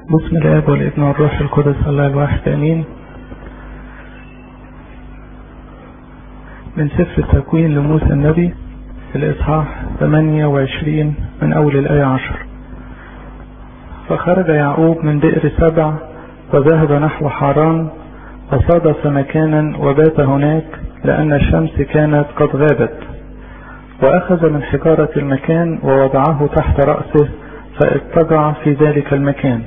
بسم الاب والابن والروح القدس الله الواحد امين من سفر التكوين لموسى النبي الاصحاح 28 من اول الايه 10 فخرج يعقوب من بئر سبع وذهب نحو حران وصادف مكانا وبات هناك لان الشمس كانت قد غابت واخذ من حجاره المكان ووضعه تحت راسه فاضطجع في ذلك المكان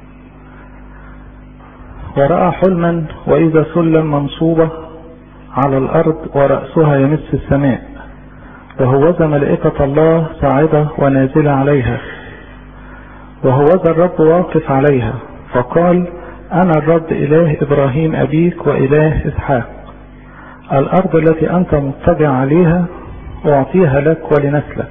ورأى حلما وإذا سلم منصوبة على الأرض ورأسها يمس السماء وهوذا ملائكة الله صاعدة ونازلة عليها وهوذا الرب واقف عليها فقال أنا الرب إله إبراهيم أبيك وإله إسحاق الأرض التي أنت مضطجع عليها أعطيها لك ولنسلك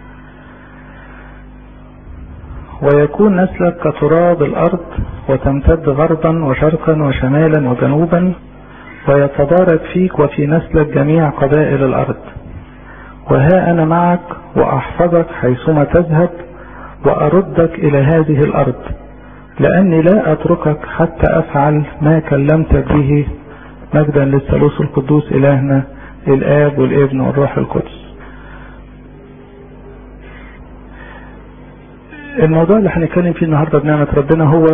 ويكون نسلك كتراب الأرض وتمتد غربا وشرقا وشمالا وجنوبا ويتبارك فيك وفي نسلك جميع قبائل الأرض وها أنا معك وأحفظك حيثما تذهب وأردك إلى هذه الأرض لأني لا أتركك حتى أفعل ما كلمتك به مجدا للثالوث القدوس إلهنا الآب والابن والروح القدس الموضوع اللي هنتكلم فيه النهارده بنعمة ربنا هو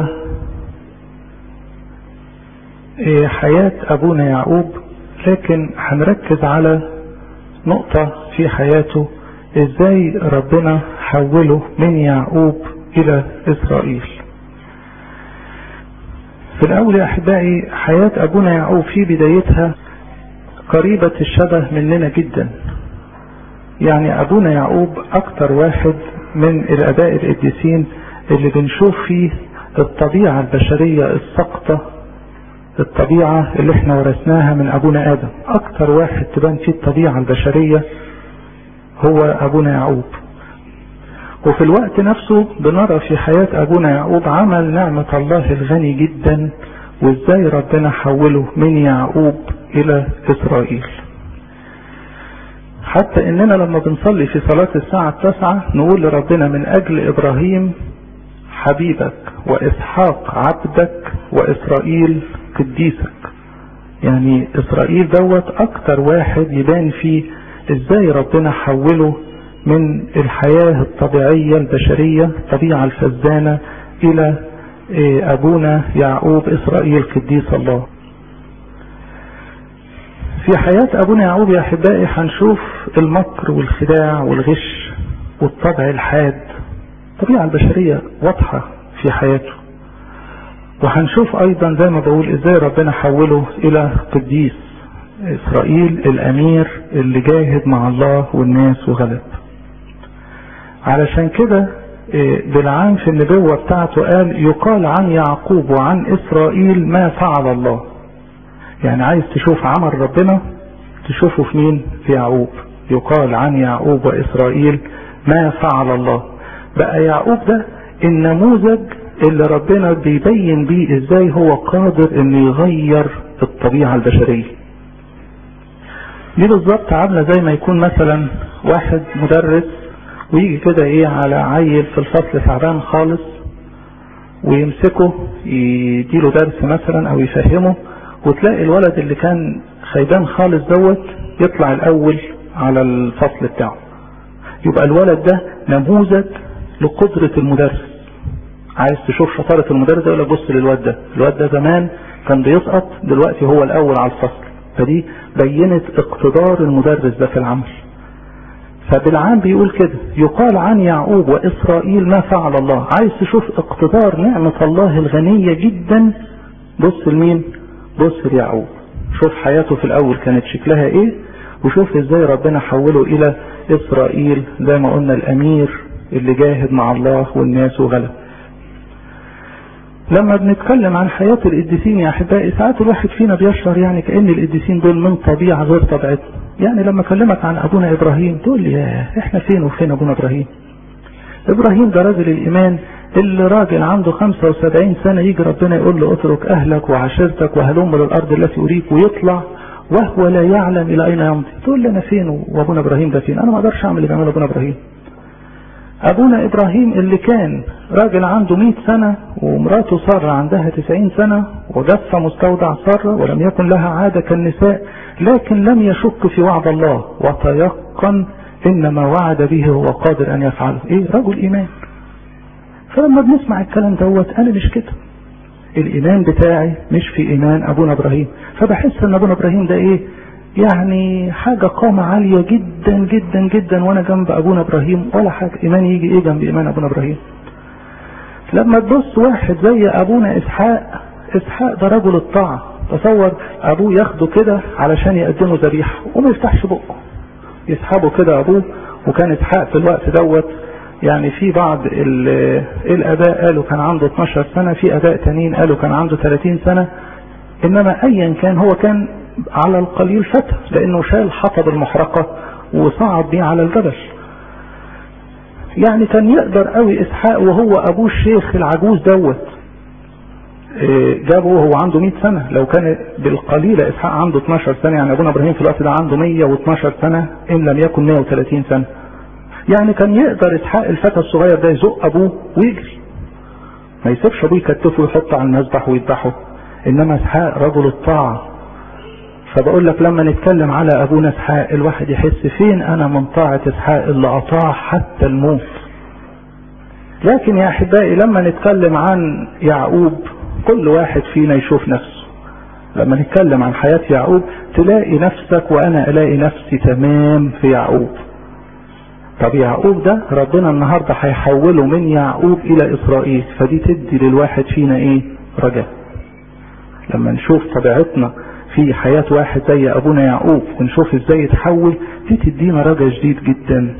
حياة أبونا يعقوب لكن هنركز على نقطة في حياته ازاي ربنا حوله من يعقوب إلى إسرائيل في الأول يا أحبائي حياة أبونا يعقوب في بدايتها قريبة الشبه مننا جدا يعني أبونا يعقوب أكتر واحد من الاباء القديسين اللي بنشوف فيه الطبيعة البشرية السقطة الطبيعة اللي احنا ورثناها من ابونا ادم اكتر واحد تبان فيه الطبيعة البشرية هو ابونا يعقوب وفي الوقت نفسه بنرى في حياة ابونا يعقوب عمل نعمة الله الغني جدا وازاي ربنا حوله من يعقوب الى اسرائيل حتى اننا لما بنصلي في صلاة الساعة التاسعة نقول لربنا من اجل ابراهيم حبيبك واسحاق عبدك واسرائيل قديسك يعني اسرائيل دوت اكتر واحد يبان فيه ازاي ربنا حوله من الحياة الطبيعية البشرية الطبيعة الفزانة الى ابونا يعقوب اسرائيل قديس الله في حياة أبونا يعقوب يا أحبائي هنشوف المكر والخداع والغش والطبع الحاد الطبيعة البشرية واضحة في حياته وهنشوف أيضا زي ما بقول إزاي ربنا حوله إلى قديس إسرائيل الأمير اللي جاهد مع الله والناس وغلب علشان كده بالعام في النبوة بتاعته قال يقال عن يعقوب وعن إسرائيل ما فعل الله يعني عايز تشوف عمل ربنا تشوفه في مين في يعقوب يقال عن يعقوب وإسرائيل ما فعل الله بقى يعقوب ده النموذج اللي ربنا بيبين بيه ازاي هو قادر انه يغير الطبيعة البشرية دي بالظبط عاملة زي ما يكون مثلا واحد مدرس ويجي كده ايه على عيل في الفصل تعبان خالص ويمسكه يديله درس مثلا او يفهمه وتلاقي الولد اللي كان خيبان خالص دوت يطلع الاول على الفصل بتاعه يبقى الولد ده نموذج لقدرة المدرس عايز تشوف شطارة المدرس يقول لك بص للواد ده الواد ده زمان كان بيسقط دلوقتي هو الاول على الفصل فدي بينت اقتدار المدرس ده في العمل فبالعام بيقول كده يقال عن يعقوب واسرائيل ما فعل الله عايز تشوف اقتدار نعمة الله الغنية جدا بص لمين بص ليعقوب شوف حياته في الاول كانت شكلها ايه وشوف ازاي ربنا حوله الى اسرائيل زي ما قلنا الامير اللي جاهد مع الله والناس وغلب لما بنتكلم عن حياة القديسين يا احبائي ساعات الواحد فينا بيشعر يعني كأن القديسين دول من طبيعة غير طبيعتنا يعني لما اكلمك عن ابونا ابراهيم تقول لي ياه احنا فين وفين ابونا ابراهيم ابراهيم ده راجل الايمان اللي راجل عنده 75 سنة يجي ربنا يقول له اترك اهلك وعشيرتك وهلم للارض التي اريك ويطلع وهو لا يعلم الى اين يمضي تقول لي انا فين وابونا ابراهيم ده فين انا ما اقدرش اعمل اللي بيعمله ابونا ابراهيم ابونا ابراهيم اللي كان راجل عنده مئة سنة ومراته سارة عندها تسعين سنة ودف مستودع سارة ولم يكن لها عادة كالنساء لكن لم يشك في وعد الله وتيقن ان ما وعد به هو قادر ان يفعله ايه رجل ايمان فلما بنسمع الكلام دوت انا مش كده الايمان بتاعي مش في ايمان ابونا ابراهيم فبحس ان ابونا ابراهيم ده ايه يعني حاجة قامة عالية جدا جدا جدا وانا جنب ابونا ابراهيم ولا حاجة ايمان يجي ايه جنب ايمان ابونا ابراهيم لما تبص واحد زي ابونا اسحاق اسحاق ده رجل الطاعة تصور ابوه ياخده كده علشان يقدمه ذبيحة وما يفتحش بقه يسحبه كده ابوه وكان اسحاق في الوقت دوت يعني في بعض الاباء قالوا كان عنده 12 سنة في اباء تانيين قالوا كان عنده 30 سنة انما ايا كان هو كان على القليل فتى لانه شال حطب المحرقة وصعد بيه على الجبل يعني كان يقدر قوي اسحاق وهو ابوه الشيخ العجوز دوت جابه وهو عنده 100 سنة لو كان بالقليل اسحاق عنده 12 سنة يعني ابونا ابراهيم في الوقت ده عنده 112 سنة ان لم يكن 130 سنة يعني كان يقدر اسحاق الفتى الصغير ده يزق ابوه ويجري ما يسيبش ابوه يكتفه ويحطه على المذبح ويذبحه انما اسحاق رجل الطاعة فبقول لك لما نتكلم على ابونا اسحاق الواحد يحس فين انا من طاعة اسحاق اللي اطاع حتى الموت لكن يا احبائي لما نتكلم عن يعقوب كل واحد فينا يشوف نفسه لما نتكلم عن حياة يعقوب تلاقي نفسك وانا الاقي نفسي تمام في يعقوب طب يعقوب ده ربنا النهاردة هيحوله من يعقوب الى اسرائيل فدي تدي للواحد فينا ايه رجاء لما نشوف طبيعتنا في حياة واحد زي ابونا يعقوب ونشوف ازاي يتحول دي تدينا رجاء جديد جدا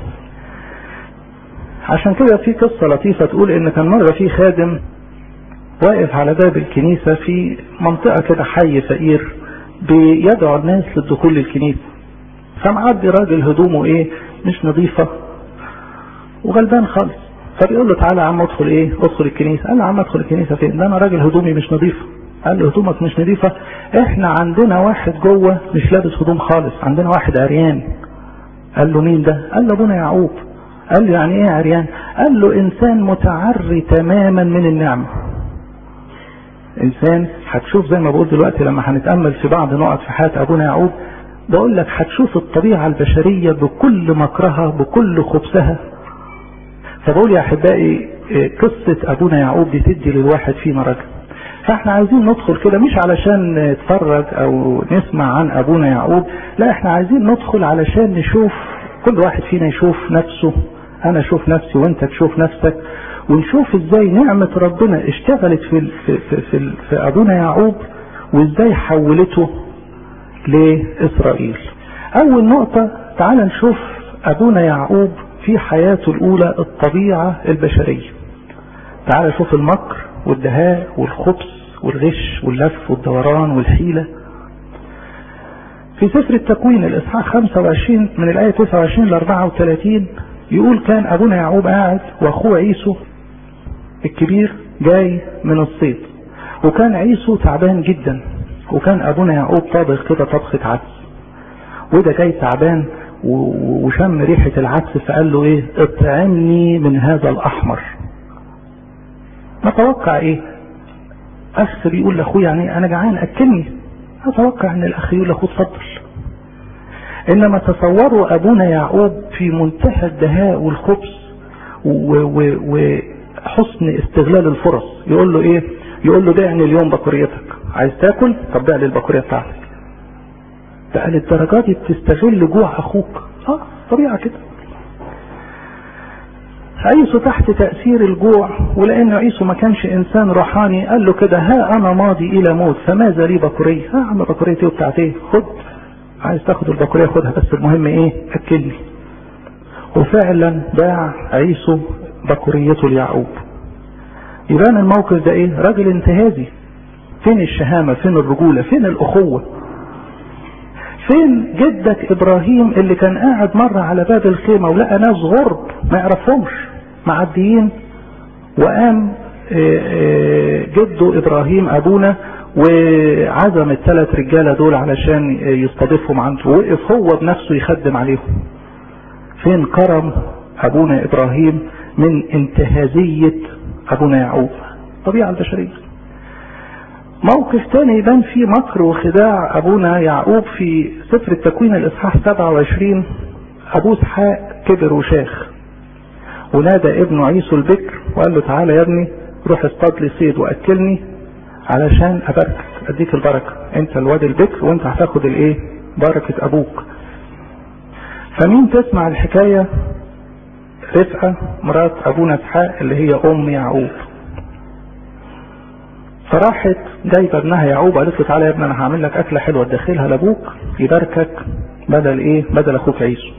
عشان كده في قصة لطيفة تقول ان كان مرة في خادم واقف على باب الكنيسة في منطقة كده حي فقير بيدعو الناس للدخول للكنيسة فمعدي راجل هدومه ايه مش نظيفة وغلبان خالص فبيقول له تعالى يا عم ادخل ايه ادخل الكنيسة قال له يا عم ادخل الكنيسة فين ده انا راجل هدومي مش نظيفة قال له هدومك مش نظيفة احنا عندنا واحد جوه مش لابس هدوم خالص عندنا واحد عريان قال له مين ده قال له ابونا يعقوب قال له يعني ايه عريان قال له انسان متعري تماما من النعمة انسان هتشوف زي ما بقول دلوقتي لما هنتأمل في بعض نقط في حياة ابونا يعقوب بقول لك هتشوف الطبيعة البشرية بكل مكرها بكل خبثها فبقول يا احبائي قصة ابونا يعقوب دي تدي للواحد فينا رجل فاحنا عايزين ندخل كده مش علشان نتفرج او نسمع عن ابونا يعقوب لا احنا عايزين ندخل علشان نشوف كل واحد فينا يشوف نفسه انا اشوف نفسي وانت تشوف نفسك ونشوف ازاي نعمة ربنا اشتغلت في, في, في, في, في ابونا يعقوب وازاي حولته لاسرائيل اول نقطة تعال نشوف ابونا يعقوب في حياته الاولى الطبيعة البشرية تعال نشوف المكر والدهاء والخبث والغش واللف والدوران والحيلة في سفر التكوين الاصحاح 25 من الايه 29 ل 34 يقول كان ابونا يعقوب قاعد واخوه عيسو الكبير جاي من الصيد وكان عيسو تعبان جدا وكان ابونا يعقوب طابخ كده طبخة عدس وده جاي تعبان وشم ريحة العدس فقال له ايه اطعمني من هذا الاحمر نتوقع ايه اخ بيقول لاخوه يعني انا جعان اكلني اتوقع ان الاخ يقول لاخوه اتفضل انما تصوروا ابونا يعقوب في منتهى الدهاء والخبث وحسن استغلال الفرص يقول له ايه يقول له بيعني اليوم بكوريتك عايز تاكل طب بيع لي البكوريه بتاعتك بقى للدرجات دي بتستغل جوع اخوك اه طبيعه كده عيسو تحت تأثير الجوع ولأن عيسو ما كانش إنسان روحاني قال له كده ها أنا ماضي إلى موت فماذا لي بكورية ها عم بكورية إيه وبتاعت إيه خد عايز تاخد البكورية خدها بس المهم إيه أكلني وفعلا باع عيسو بكوريته ليعقوب يبان الموقف ده إيه راجل انتهازي فين الشهامة فين الرجولة فين الأخوة فين جدك ابراهيم اللي كان قاعد مرة على باب الخيمة ولقى ناس غرب ما يعرفهمش معديين وقام جده ابراهيم ابونا وعزم الثلاث رجالة دول علشان يستضيفهم عنده وقف هو بنفسه يخدم عليهم فين كرم ابونا ابراهيم من انتهازية ابونا يعقوب الطبيعة البشرية موقف تاني يبان فيه مكر وخداع ابونا يعقوب في سفر التكوين الاصحاح 27 ابوه اسحاق كبر وشاخ ونادى ابنه عيسو البكر وقال له تعالى يا ابني روح اصطاد لي صيد واكلني علشان اباركك اديك البركه انت الواد البكر وانت هتاخد الايه بركه ابوك فمين تسمع الحكايه رفقه مرات ابونا اسحاق اللي هي ام يعقوب فراحت جايبه ابنها يعقوب قالت له تعالى يا ابني انا هعمل لك اكله حلوه تدخلها لابوك يباركك بدل ايه بدل اخوك عيسو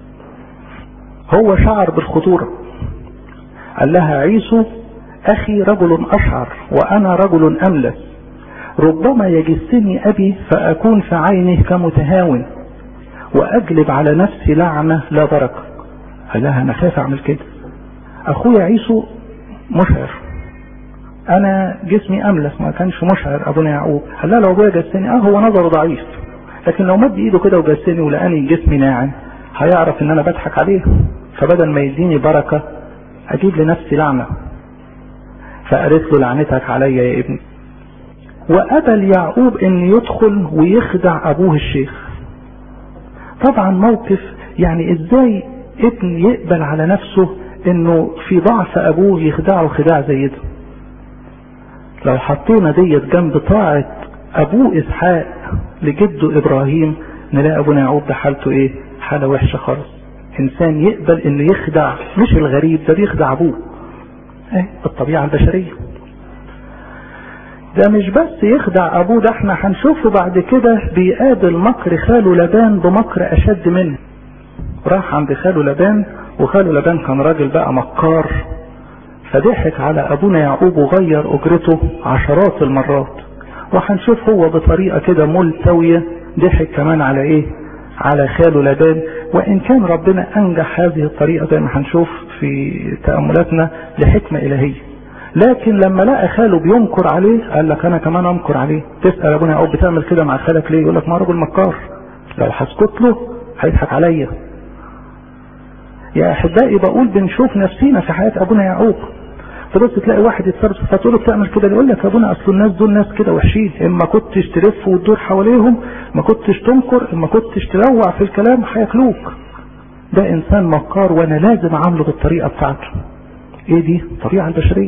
هو شعر بالخطوره قال لها عيسو اخي رجل اشعر وانا رجل املس ربما يجسني ابي فاكون في عينه كمتهاون واجلب على نفسي لعنه لا بركه قال لها انا خايف اعمل كده اخويا عيسو مشعر انا جسمي املس ما كانش مشعر ابونا يعقوب قال لها لو ابويا جسني اه هو نظره ضعيف لكن لو مد ايده كده وجسني ولقاني جسمي ناعم هيعرف ان انا بضحك عليه فبدل ما يديني بركه اجيب لنفسي لعنه فقالت له لعنتك عليا يا ابني وقبل يعقوب ان يدخل ويخدع ابوه الشيخ طبعا موقف يعني ازاي ابن يقبل على نفسه انه في ضعف ابوه يخدعه خداع زي ده لو حطينا ديت جنب طاعة ابوه اسحاق لجده ابراهيم نلاقي ابونا يعقوب ده حالته ايه حالة وحشة خالص انسان يقبل انه يخدع مش الغريب ده بيخدع ابوه ايه الطبيعة البشرية ده مش بس يخدع ابوه ده احنا هنشوفه بعد كده بيقابل مكر خاله لبان بمكر اشد منه راح عند خاله لبان وخاله لبان كان راجل بقى مكار فضحك على ابونا يعقوب وغير اجرته عشرات المرات وهنشوف هو بطريقة كده ملتوية ضحك كمان على ايه على خاله لبان وان كان ربنا انجح هذه الطريقة زي ما هنشوف في تأملاتنا لحكمة الهية لكن لما لقى خاله بينكر عليه قال لك انا كمان انكر عليه تسأل ابونا يعقوب بتعمل كده مع خالك ليه يقول لك ما راجل مكار لو هسكت له هيضحك عليا يا احبائي بقول بنشوف نفسينا في حياة ابونا يعقوب تبص تلاقي واحد يتصرف فتقول له بتعمل كده يقول لك يا ابونا اصل الناس دول ناس كده وحشين اما كنتش تلف وتدور حواليهم ما كنتش تنكر اما كنتش تروع في الكلام هياكلوك ده انسان مكار وانا لازم اعامله بالطريقه بتاعته ايه دي الطبيعه البشريه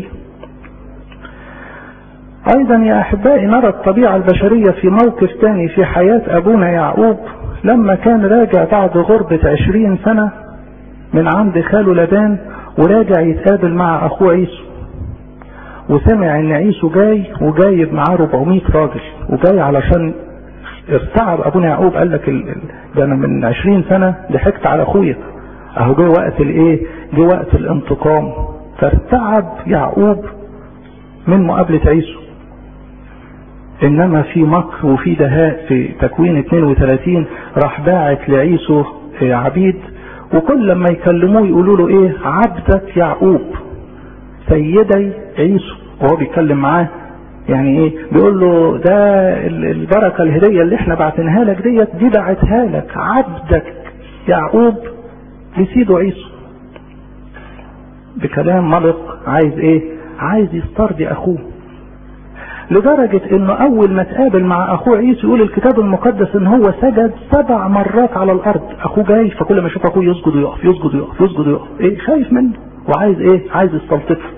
ايضا يا احبائي نرى الطبيعه البشريه في موقف تاني في حياه ابونا يعقوب لما كان راجع بعد غربه عشرين سنه من عند خاله لبان وراجع يتقابل مع اخوه عيسو وسمع ان عيسو جاي وجايب معاه 400 راجل وجاي علشان ارتعب ابونا يعقوب قال لك ده انا من 20 سنه ضحكت على اخويا اهو جه وقت الايه جه وقت الانتقام فارتعب يعقوب من مقابله عيسو انما في مكر وفي دهاء في تكوين 32 راح باعت لعيسو عبيد وكل لما يكلموه يقولوا له ايه عبدك يعقوب سيدي عيسو وهو بيتكلم معاه يعني ايه بيقول له ده البركه الهديه اللي احنا بعتناها لك ديت دي بعتها لك عبدك يعقوب لسيده عيسو بكلام ملق عايز ايه عايز يسترضي اخوه لدرجة انه اول ما تقابل مع اخوه عيسو يقول الكتاب المقدس ان هو سجد سبع مرات على الارض اخوه جاي فكل ما يشوف اخوه يسجد ويقف يسجد ويقف يسجد ويقف ايه خايف منه وعايز ايه عايز يستلطفه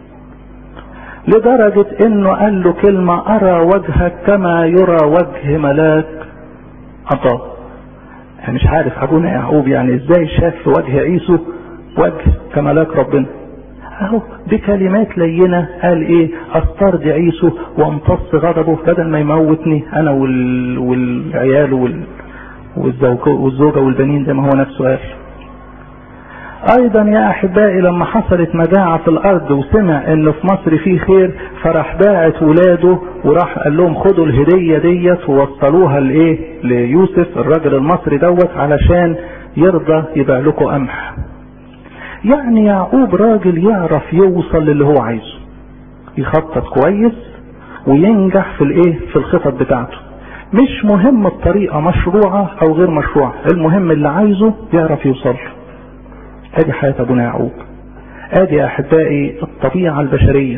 لدرجة انه قال له كلمة ارى وجهك كما يرى وجه ملاك الله يعني مش عارف ابونا يعقوب يعني ازاي شاف في وجه عيسو وجه كملاك ربنا اهو بكلمات لينة قال ايه استرضي عيسو وامتص غضبه بدل ما يموتني انا وال... والعيال وال... والزوجة, والزوجة والبنين زي ما هو نفسه قال ايضا يا احبائي لما حصلت مجاعة في الارض وسمع ان في مصر فيه خير فراح باعت ولاده وراح قال لهم خدوا الهدية ديت ووصلوها لايه ليوسف الراجل المصري دوت علشان يرضى يبيع لكم قمح يعني يعقوب راجل يعرف يوصل للي هو عايزه يخطط كويس وينجح في الايه في الخطط بتاعته مش مهم الطريقة مشروعة او غير مشروعة المهم اللي عايزه يعرف يوصل ادي حياة ابونا يعقوب ادي يا احبائي الطبيعة البشرية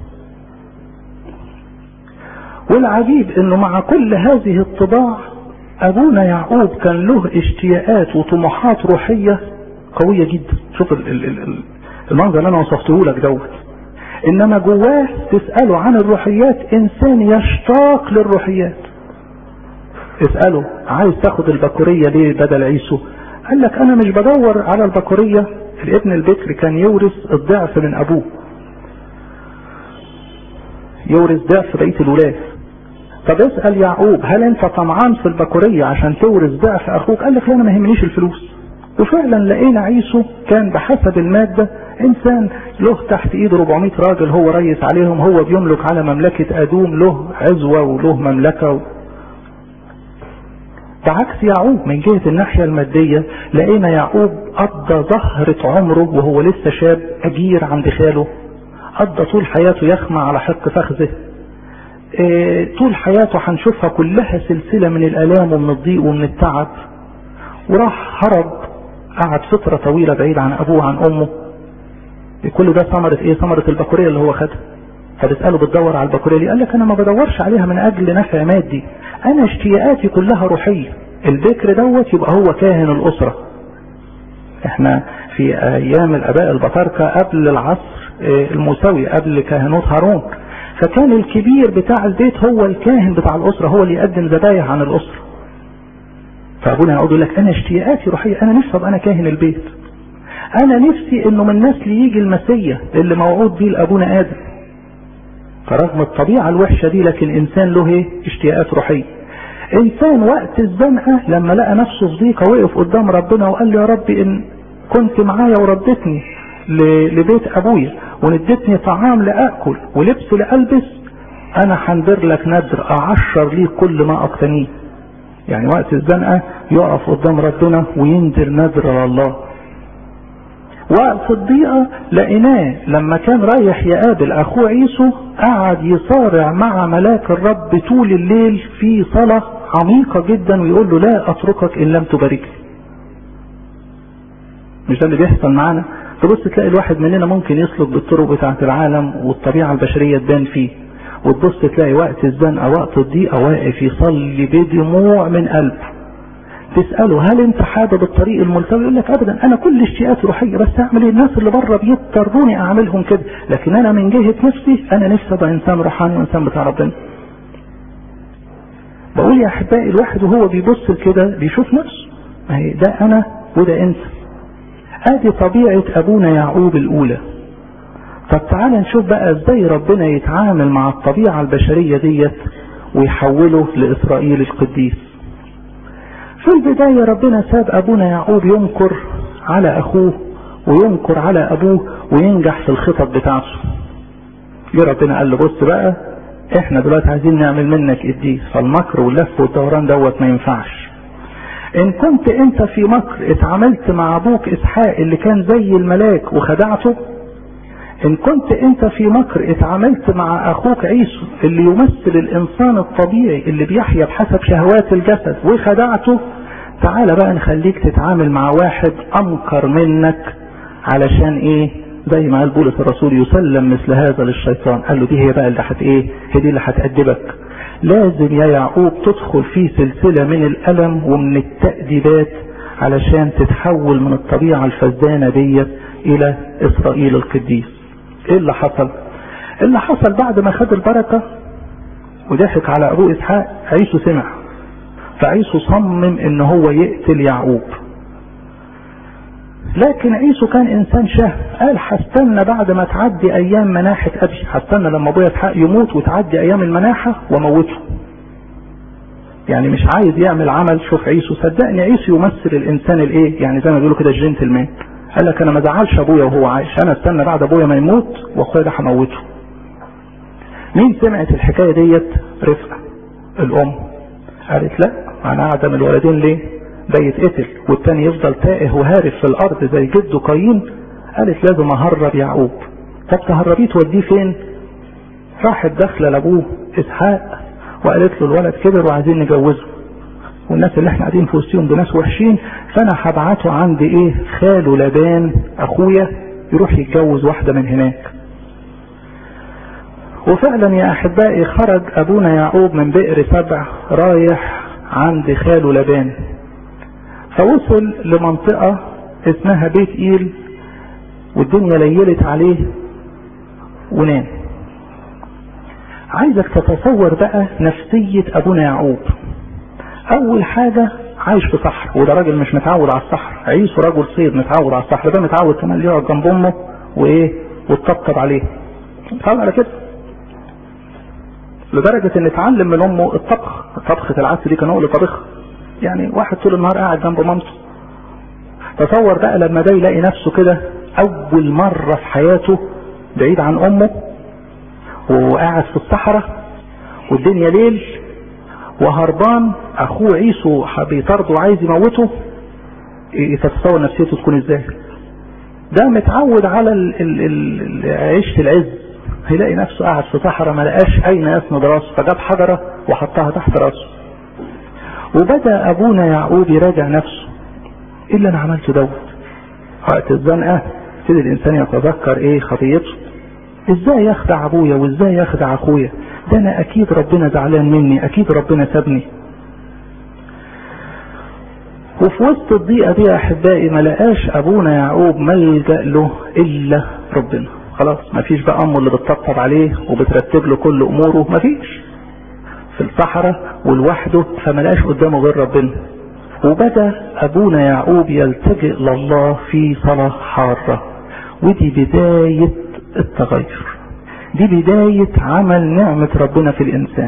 والعجيب انه مع كل هذه الطباع ابونا يعقوب كان له اشتياقات وطموحات روحية قوية جدا شوف المنظر اللي انا وصفته لك دوت انما جواه تسأله عن الروحيات انسان يشتاق للروحيات اسأله عايز تاخد البكورية ليه بدل عيسو قال لك انا مش بدور على البكورية الابن البكر كان يورث الضعف من ابوه يورث ضعف بقية الولاد طب اسأل يعقوب هل انت طمعان في البكورية عشان تورث ضعف اخوك قال لك لا انا ما يهمنيش الفلوس وفعلا لقينا عيسو كان بحسب المادة انسان له تحت ايده 400 راجل هو ريس عليهم هو بيملك على مملكة ادوم له عزوة وله مملكة بعكس يعقوب من جهة الناحية المادية لقينا يعقوب قضى ظهرة عمره وهو لسه شاب أجير عند خاله قضى طول حياته يخمع على حق فخذه إيه طول حياته هنشوفها كلها سلسلة من الآلام ومن الضيق ومن التعب وراح هرب قعد فترة طويلة بعيد عن أبوه عن أمه كل ده ثمرة إيه ثمرة البكورية اللي هو خدها فبتسأله بتدور على البكورية دي قال لك أنا ما بدورش عليها من أجل نفع مادي أنا اشتياقاتي كلها روحية البكر دوت يبقى هو كاهن الأسرة احنا في أيام الآباء البطاركة قبل العصر الموسوي قبل كهنوت هارون فكان الكبير بتاع البيت هو الكاهن بتاع الأسرة هو اللي يقدم ذبايح عن الأسرة فأبونا يقول لك أنا اشتياقاتي روحية أنا نفسي أبقى أنا كاهن البيت أنا نفسي إنه من نسل يجي المسيح اللي موعود بيه لأبونا آدم فرغم الطبيعة الوحشة دي لكن إنسان له ايه اشتياقات روحية إنسان وقت الزنقة لما لقى نفسه في ضيقة وقف قدام ربنا وقال له يا رب إن كنت معايا وردتني لبيت أبويا وندتني طعام لأكل ولبس لألبس أنا هندر لك ندر أعشر ليك كل ما أقتنيه يعني وقت الزنقة يقف قدام ربنا ويندر ندر لله وقت الضيقة لقيناه لما كان رايح يقابل اخوه عيسو قعد يصارع مع ملاك الرب طول الليل في صلاة عميقة جدا ويقول له لا اتركك ان لم تباركني مش ده اللي بيحصل معانا تبص تلاقي الواحد مننا ممكن يسلك بالطرق بتاعة العالم والطبيعة البشرية تبان فيه وتبص تلاقي وقت الزنقة وقت الضيقة واقف يصلي بدموع من قلبه تسأله هل انت حابب الطريق الملتوي يقول لك ابدا انا كل اشتياقاتي روحية بس اعمل ايه الناس اللي بره بيضطروني اعملهم كده لكن انا من جهة نفسي انا نفسي ابقى انسان روحاني وانسان بتاع ربنا بقول يا احبائي الواحد وهو بيبص كده بيشوف نفسه ما هي ده انا وده انت ادي طبيعة ابونا يعقوب الاولى طب تعالى نشوف بقى ازاي ربنا يتعامل مع الطبيعة البشرية ديت ويحوله لاسرائيل القديس في البداية ربنا ساب أبونا يعقوب ينكر على أخوه وينكر على أبوه وينجح في الخطط بتاعته جه ربنا قال له بص بقى احنا دلوقتي عايزين نعمل منك قديس فالمكر واللف والدوران دوت ما ينفعش ان كنت انت في مكر اتعاملت مع ابوك اسحاق اللي كان زي الملاك وخدعته ان كنت انت في مكر اتعاملت مع اخوك عيسو اللي يمثل الانسان الطبيعي اللي بيحيا بحسب شهوات الجسد وخدعته تعالى بقى نخليك تتعامل مع واحد امكر منك علشان ايه زي ما قال بولس الرسول يسلم مثل هذا للشيطان قال له دي هي بقى اللي هت ايه هي دي اللي هتأدبك لازم يا يعقوب تدخل في سلسلة من الألم ومن التأديبات علشان تتحول من الطبيعة الفزدانة ديت إلى إسرائيل القديس ايه اللي حصل اللي حصل بعد ما خد البركة وضحك على ابوه اسحاق عيسو سمع فعيسو صمم ان هو يقتل يعقوب لكن عيسو كان انسان شهم قال هستنى بعد ما تعدي ايام مناحة ابي هستنى لما ابويا اسحاق يموت وتعدي ايام المناحة واموته يعني مش عايز يعمل عمل شوف عيسو صدقني عيسو يمثل الانسان الايه يعني زي ما بيقولوا كده الجنتلمان قال لك انا ما زعلش ابويا وهو عايش انا استنى بعد ابويا ما يموت واخويا ده هموته مين سمعت الحكايه ديت رفقه الام قالت لا انا اعدم الولدين ليه ده يتقتل والتاني يفضل تائه وهارب في الارض زي جده قايين قالت لازم اهرب يعقوب طب تهربيه توديه فين راحت داخله لابوه اسحاق وقالت له الولد كبر وعايزين نجوزه والناس اللي احنا قاعدين في وسطهم دول ناس وحشين فانا هبعته عند ايه خاله لبان اخويا يروح يتجوز واحدة من هناك وفعلا يا احبائي خرج ابونا يعقوب من بئر سبع رايح عند خاله لبان فوصل لمنطقة اسمها بيت ايل والدنيا ليلت عليه ونام عايزك تتصور بقى نفسية ابونا يعقوب اول حاجة عايش في صحر وده راجل مش متعود على الصحر عيسو رجل صيد متعود على الصحر ده متعود كمان يقعد جنب امه وايه وتطبطب عليه متعود على كده لدرجة ان اتعلم من امه الطبخ طبخة العدس دي كان هو اللي طبخها يعني واحد طول النهار قاعد جنب مامته تصور بقى لما ده يلاقي نفسه كده اول مرة في حياته بعيد عن امه وقاعد في الصحراء والدنيا ليل وهربان اخوه عيسو بيطارده وعايز يموته تتصور نفسيته تكون ازاي ده متعود على ال ال ال عيشة العز هيلاقي نفسه قاعد في صحراء ما لقاش اين يسند راسه فجاب حجرة وحطها تحت راسه وبدأ ابونا يعقوب يراجع نفسه ايه اللي انا عملته دوت وقت الزنقة يبتدي الانسان يتذكر ايه خطيته ازاي يخدع ابويا وازاي يخدع اخويا ده انا اكيد ربنا زعلان مني اكيد ربنا سابني وفي وسط الضيقة دي يا احبائي ما لقاش ابونا يعقوب ملجأ له الا ربنا خلاص ما فيش بقى امه اللي بتطبطب عليه وبترتب له كل اموره ما فيش في الصحراء ولوحده فما لقاش قدامه غير ربنا وبدا ابونا يعقوب يلتجئ لله في صلاة حارة ودي بداية التغير دي بداية عمل نعمة ربنا في الانسان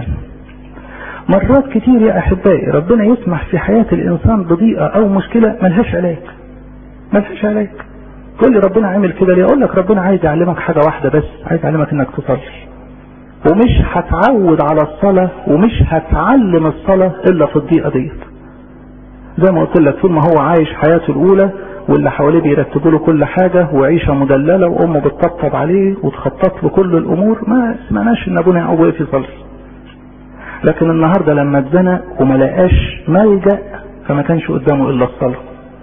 مرات كتير يا احبائي ربنا يسمح في حياة الانسان بضيقة او مشكلة ملهاش علاج ملهاش علاج كل ربنا عامل كده ليه اقول لك ربنا عايز يعلمك حاجة واحدة بس عايز يعلمك انك تصلي ومش هتعود على الصلاة ومش هتعلم الصلاة الا في الضيقة ديت زي ما قلت لك طول ما هو عايش حياته الاولى واللي حواليه بيرتبوا له كل حاجة وعيشة مدللة وامه بتطبطب عليه وتخطط له كل الامور ما سمعناش ان ابونا يعقوب وقف يصلي لكن النهاردة لما اتزنق وما لقاش ملجأ فما كانش قدامه الا الصلاة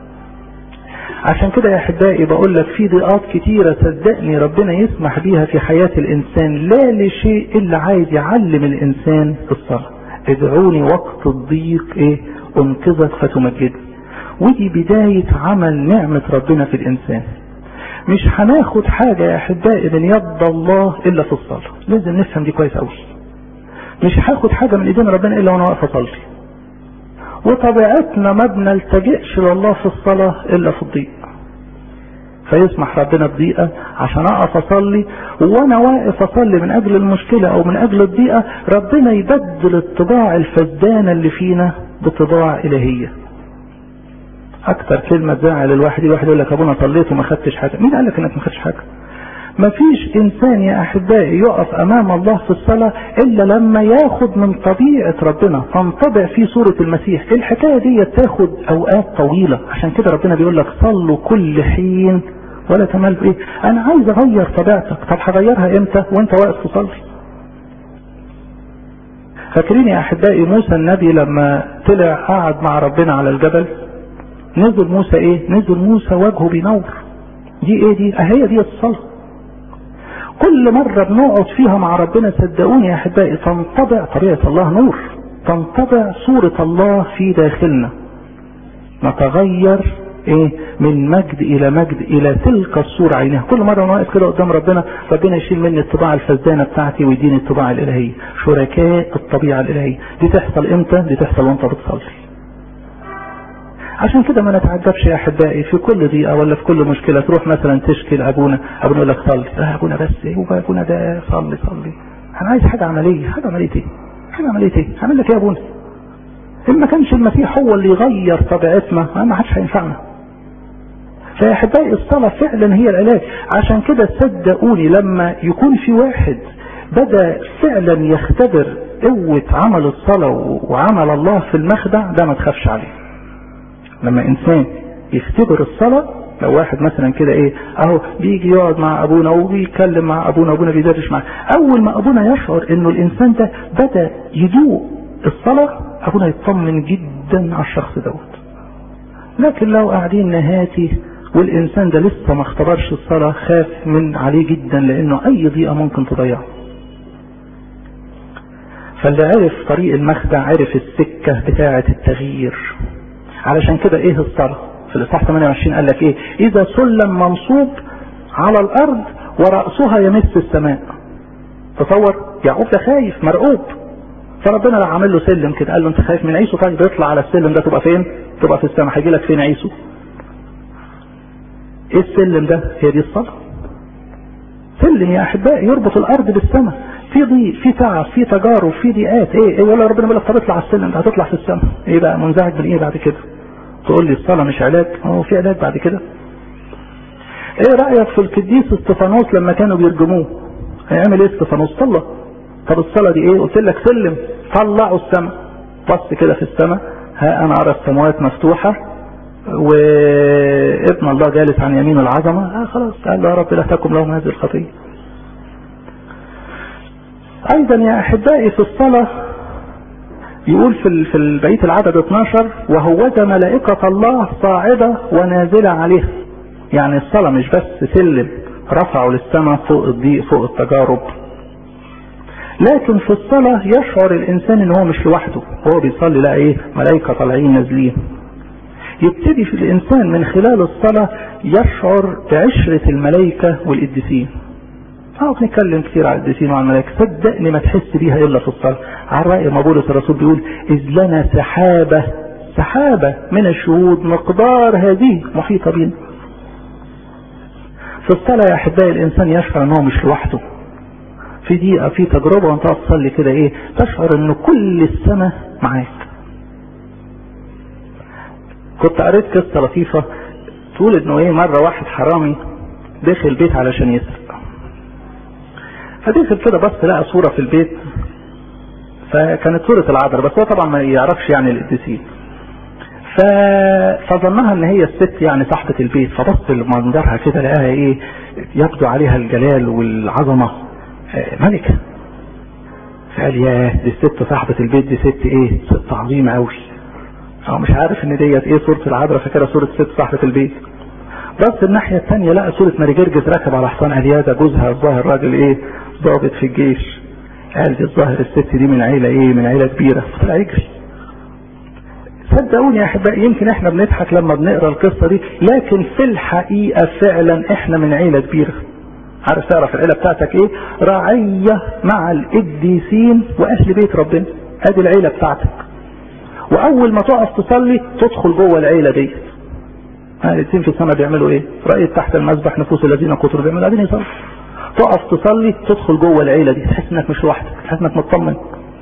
عشان كده يا احبائي بقول لك في ضيقات كتيرة صدقني ربنا يسمح بيها في حياة الانسان لا لشيء الا عايز يعلم الانسان الصلاة ادعوني وقت الضيق ايه انقذك فتمجد ودي بداية عمل نعمة ربنا في الانسان مش هناخد حاجة يا احبائي من يد الله الا في الصلاة لازم نفهم دي كويس قوي مش هاخد حاجة من ايدين ربنا الا وانا واقف اصلي وطبيعتنا ما بنلتجئش لله في الصلاة الا في الضيق فيسمح ربنا بضيقة عشان اقف اصلي وانا واقف اصلي من اجل المشكلة او من اجل الضيقة ربنا يبدل الطباع الفزدانة اللي فينا بطباع الهية اكتر كلمة تزعل الواحد الواحد يقول لك ابونا صليت وما خدتش حاجة مين قال لك انك ما خدتش حاجة مفيش انسان يا احبائي يقف امام الله في الصلاة الا لما ياخد من طبيعة ربنا تنطبع في صورة المسيح الحكاية دي تاخد اوقات طويلة عشان كده ربنا بيقول لك صلوا كل حين ولا تمل ايه انا عايز اغير طبيعتك طب هغيرها امتى وانت واقف تصلي فاكرين يا احبائي موسى النبي لما طلع قعد مع ربنا على الجبل نزل موسى ايه نزل موسى وجهه بينور دي ايه دي اهي دي الصلاه كل مرة بنقعد فيها مع ربنا صدقوني يا احبائي تنطبع طبيعة الله نور تنطبع صورة الله في داخلنا نتغير ايه من مجد الى مجد الى تلك الصورة عينها كل مرة وانا واقف كده قدام ربنا ربنا يشيل مني الطباعة الفزدانة بتاعتي ويديني الطباعة الالهية شركاء الطبيعة الالهية دي تحصل امتى دي تحصل وانت بتصلي عشان كده ما نتعجبش يا احبائي في كل ضيقه ولا في كل مشكله تروح مثلا تشكي لابونا ابونا يقول لك صلي لا ابونا بس ايه هو ابونا ده صلي صلي انا عايز حاجه عمليه حاجه عمليه ايه حاجه عمليه ايه هعمل لك ايه يا ابونا ان ما كانش المسيح هو اللي يغير طبيعتنا ما حدش هينفعنا فيا احبائي الصلاه فعلا هي العلاج عشان كده صدقوني لما يكون في واحد بدا فعلا يختبر قوه عمل الصلاه وعمل الله في المخدع ده ما تخافش عليه لما انسان يختبر الصلاة لو واحد مثلا كده ايه اهو بيجي يقعد مع ابونا وبيتكلم مع ابونا ابونا بيدردش معاه اول ما ابونا يشعر انه الانسان ده بدا يدوق الصلاة ابونا يطمن جدا على الشخص دوت لكن لو قاعدين نهاتي والإنسان ده لسه ما اختبرش الصلاة خاف من عليه جدا لأنه أي ضيقة ممكن تضيعه فاللي عرف طريق المخدع عرف السكة بتاعة التغيير علشان كده ايه الصلاة في الإصحاح 28 قال لك ايه إذا سلم منصوب على الأرض ورأسها يمس السماء تصور يعقوب ده خايف مرعوب فربنا راح عامل له سلم كده قال له انت خايف من عيسو طيب اطلع على السلم ده تبقى فين؟ تبقى في السماء هيجي لك فين عيسو؟ ايه السلم ده؟ هي دي الصلاة. سلم يا احبائي يربط الارض بالسماء في ضيق في تعب في تجارب في ضيقات ايه, إيه ولا ربنا بيقول لك طب اطلع على السلم ده هتطلع في السماء ايه بقى منزعج من ايه بعد كده؟ تقول لي الصلاة مش علاج هو في علاج بعد كده؟ ايه رأيك في القديس استفانوس لما كانوا بيرجموه؟ هيعمل ايه استفانوس؟ صلى طب الصلاة دي ايه قلت لك سلم طلعوا السماء بص كده في السماء ها انا ارى السماوات مفتوحة وابن الله جالس عن يمين العظمة آه خلاص قال له يا رب لا تكن لهم هذه الخطية ايضا يا احبائي في الصلاة يقول في في بقية العدد 12 وهوذا ملائكة الله صاعدة ونازلة عليها يعني الصلاة مش بس سلم رفعوا للسماء فوق الضيق فوق التجارب لكن في الصلاة يشعر الإنسان إن هو مش لوحده هو بيصلي لا إيه ملائكة طالعين نازلين يبتدي في الإنسان من خلال الصلاة يشعر بعشرة الملائكة والقديسين اه بنتكلم كتير على القديسين وعلى الملائكة صدقني ما تحس بيها إلا في الصلاة على رأي ما بولس الرسول بيقول إذ لنا سحابة سحابة من الشهود مقدار هذه محيطة بنا في الصلاة يا أحبائي الإنسان يشعر إن هو مش لوحده في دقيقة في تجربة وانت تصلي كده ايه تشعر ان كل السماء معاك كنت قريت قصة لطيفة تقول انه ايه مرة واحد حرامي دخل البيت علشان يسرق فدخل كده بس لقى صورة في البيت فكانت صورة العذراء بس هو طبعا ما يعرفش يعني القديسين ف... فظنها ان هي الست يعني صاحبة البيت فبص لمنظرها كده لقاها ايه يبدو عليها الجلال والعظمة ملكة فقال ياه دي الست صاحبة البيت دي ست ايه ست عظيمة قوي هو مش عارف ان ديت ايه صورة العذراء فاكرها صورة ست صاحبة البيت بس الناحية الثانية لقى صورة ماري جرجس راكب على حصان قال يا ده جوزها الظاهر راجل ايه ضابط في الجيش قال دي الظاهر الست دي من عيلة ايه من عيلة كبيرة فطلع يجري صدقوني يا احبائي يمكن احنا بنضحك لما بنقرا القصة دي لكن في الحقيقة فعلا احنا من عيلة كبيرة عارف تعرف العيلة بتاعتك ايه رعية مع القديسين واهل بيت ربنا ادي العيلة بتاعتك واول ما تقف تصلي تدخل جوه العيلة دي القديسين في السماء بيعملوا ايه رأيت تحت المسبح نفوس الذين كتروا بيعملوا قاعدين يصلوا تقف تصلي تدخل جوه العيلة دي تحس انك مش لوحدك تحس انك مطمن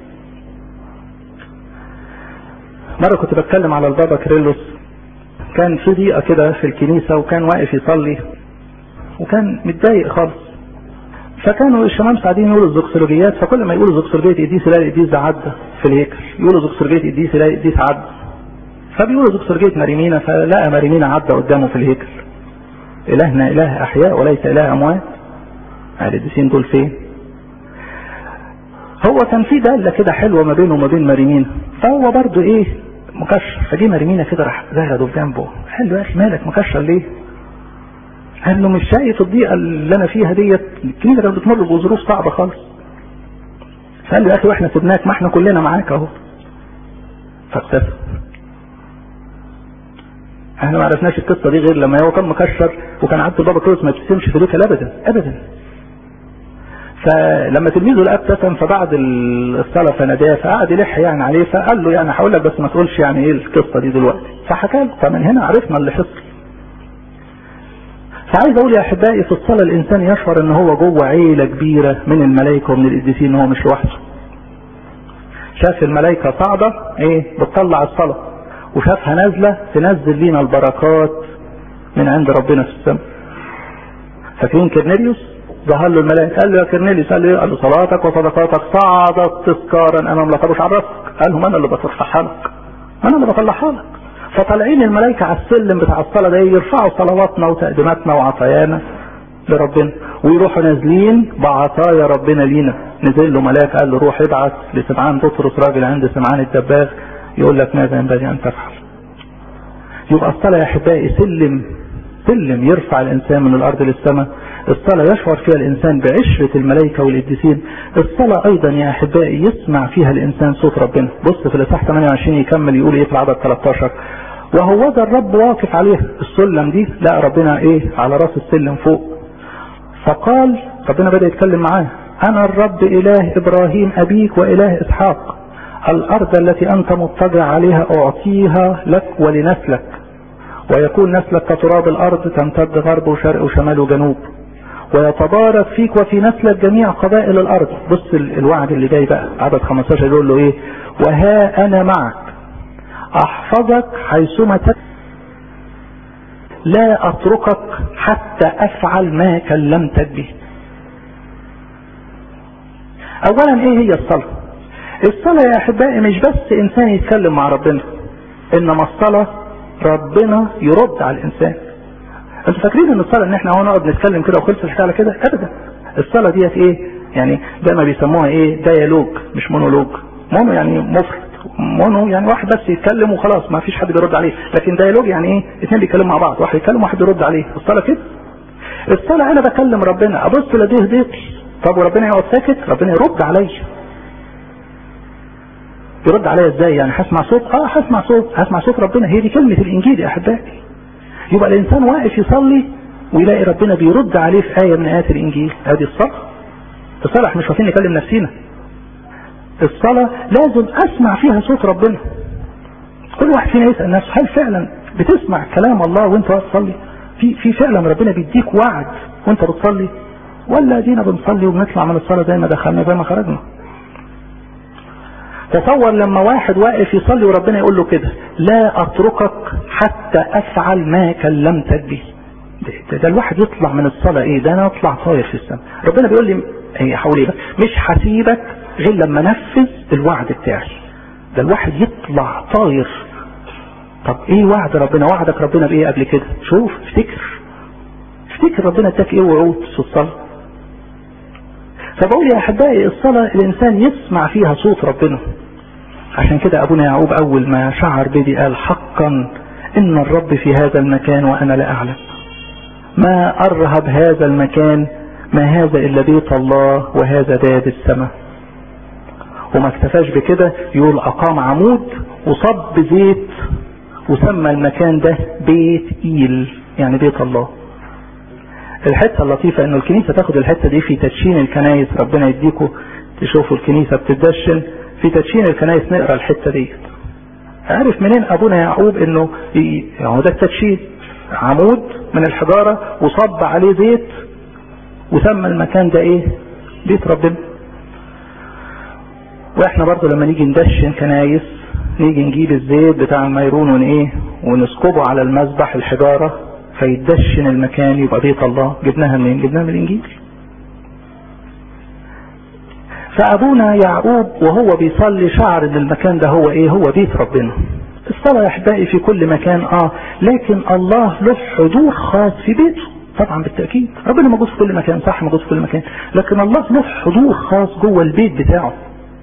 مرة كنت بتكلم على البابا كريلوس كان في ضيقة كده في الكنيسة وكان واقف يصلي وكان متضايق خالص فكانوا الشمام قاعدين يقولوا الزوكسولوجيات فكل ما يقولوا زوكسولوجية قديس يلاقي القديس ده عدى في الهيكل يقولوا زوكسولوجية قديس يلاقي القديس عدى فبيقولوا زوكسولوجية مريمينا فلقى مريمينا عدى قدامه في الهيكل إلهنا إله أحياء وليس إله أموات القديسين دول فين هو كان في دالة كده حلوة ما بينه وما بين مريمينا فهو برضه ايه مكشر فجي مريمينا كده راح زغده في جنبه قال له يا اخي مالك مكشر ليه؟ قال له مش شايف الضيقه اللي انا فيها ديت الكنيسه كانت بتمر بظروف صعبه خالص فقال له يا اخي واحنا سيبناك ما احنا كلنا معاك اهو فابتسم احنا ما عرفناش القصه دي غير لما هو كان مكشر وكان عبد البابا كروس ما يبتسمش في الهيكل ابدا ابدا فلما تلميذه لقى ابتسم فبعد الصلاه فناداه فقعد يلح يعني عليه فقال له يعني هقول لك بس ما تقولش يعني ايه القصه دي دلوقتي فحكى له فمن هنا عرفنا اللي حصل فعايز اقول يا احبائي في الصلاه الانسان يشعر ان هو جوه عيله كبيره من الملائكه ومن القديسين ان هو مش لوحده شاف الملائكه صاعده ايه بتطلع الصلاه وشافها نازله تنزل لينا البركات من عند ربنا في السماء فاكرين كرنيليوس ظهر له الملائكه قال له يا كرنيليوس قال له قال له صلاتك وصدقاتك صعدت تذكارا امام الله طب مش عرفك قال لهم انا اللي بطلعها لك انا اللي بطلعها لك فطالعين الملائكه على السلم بتاع الصلاه ده يرفعوا صلواتنا وتقديماتنا وعطايانا لربنا ويروحوا نازلين بعطايا ربنا لينا نزل له ملاك قال له روح ابعث لسمعان بطرس راجل عند سمعان الدباغ يقول لك ماذا ينبغي ان تفعل يبقى الصلاه يا احبائي سلم سلم يرفع الإنسان من الأرض للسماء الصلاة يشعر فيها الإنسان بعشرة الملائكة والقديسين الصلاة أيضا يا أحبائي يسمع فيها الإنسان صوت ربنا بص في الإصحاح 28 يكمل يقول إيه في العدد 13 وهو ذا الرب واقف عليه السلم دي لا ربنا إيه على راس السلم فوق فقال ربنا بدأ يتكلم معاه أنا الرب إله إبراهيم أبيك وإله إسحاق الأرض التي أنت مضطجع عليها أعطيها لك ولنسلك ويكون نسلك كتراب الأرض تمتد غرب وشرق وشمال وجنوب ويتبارك فيك وفي نسلك جميع قبائل الأرض بص الوعد اللي جاي بقى عدد 15 يقول له إيه وها أنا معك أحفظك حيثما تك لا أتركك حتى أفعل ما كلمتك به أولا إيه هي الصلاة الصلاة يا أحبائي مش بس إنسان يتكلم مع ربنا إنما الصلاة ربنا يرد على الإنسان انتوا فاكرين ان الصلاة ان احنا هو نقعد نتكلم كده وخلص الحكاية على كده ابدا الصلاة ديت ايه يعني ده ما بيسموها ايه ديالوج مش مونولوج مونو يعني مفرد مونو يعني واحد بس يتكلم وخلاص ما فيش حد بيرد عليه لكن ديالوج يعني ايه اثنين بيتكلموا مع بعض واحد يتكلم واحد يرد عليه الصلاة كده الصلاة انا بكلم ربنا ابص لديه ضيق طب وربنا يقعد ساكت ربنا يرد عليا يرد عليا ازاي يعني هسمع صوت اه هسمع صوت هسمع صوت ربنا هي دي كلمة الانجيل يا احبائي يبقى الانسان واقف يصلي ويلاقي ربنا بيرد عليه في آية من آيات الانجيل ادي الصلاة الصلاة احنا مش واقفين نكلم نفسينا الصلاة لازم اسمع فيها صوت ربنا كل واحد فينا يسأل نفسه هل فعلا بتسمع كلام الله وانت واقف تصلي في في فعلا ربنا بيديك وعد وانت بتصلي ولا دينا بنصلي وبنطلع من الصلاة زي ما دخلنا زي ما خرجنا تصور لما واحد واقف يصلي وربنا يقول له كده لا اتركك حتى افعل ما كلمتك به ده, ده الواحد يطلع من الصلاة ايه ده انا اطلع طاير في السماء ربنا بيقول لي ايه حوالي مش هسيبك غير لما انفذ الوعد بتاعي ده الواحد يطلع طاير طب ايه وعد ربنا وعدك ربنا بايه قبل كده شوف افتكر افتكر ربنا اداك ايه وعود في الصلاة فبقول يا احبائي الصلاة الانسان يسمع فيها صوت ربنا عشان كده ابونا يعقوب اول ما شعر بدي قال حقا ان الرب في هذا المكان وانا لا اعلم ما ارهب هذا المكان ما هذا الا بيت الله وهذا باب السماء وما اكتفاش بكده يقول اقام عمود وصب زيت وسمى المكان ده بيت ايل يعني بيت الله الحتة اللطيفة انه الكنيسة تاخد الحتة دي في تدشين الكنايس ربنا يديكم تشوفوا الكنيسة بتدشن في تدشين الكنايس نقرا الحتة دي عارف منين ابونا يعقوب انه هو ده التدشين عمود من الحجارة وصب عليه زيت وسمى المكان ده ايه بيت ربنا واحنا برضو لما نيجي ندشن كنايس نيجي نجيب الزيت بتاع الميرون ون ايه ونسكبه على المذبح الحجارة فيدشن المكان يبقى بيت الله جبناها منين جبناها من الانجيل فابونا يعقوب وهو بيصلي شعر ان المكان ده هو ايه هو بيت ربنا الصلاة يا احبائي في كل مكان اه لكن الله له حضور خاص في بيته طبعا بالتأكيد ربنا موجود في كل مكان صح موجود في كل مكان لكن الله له حضور خاص جوه البيت بتاعه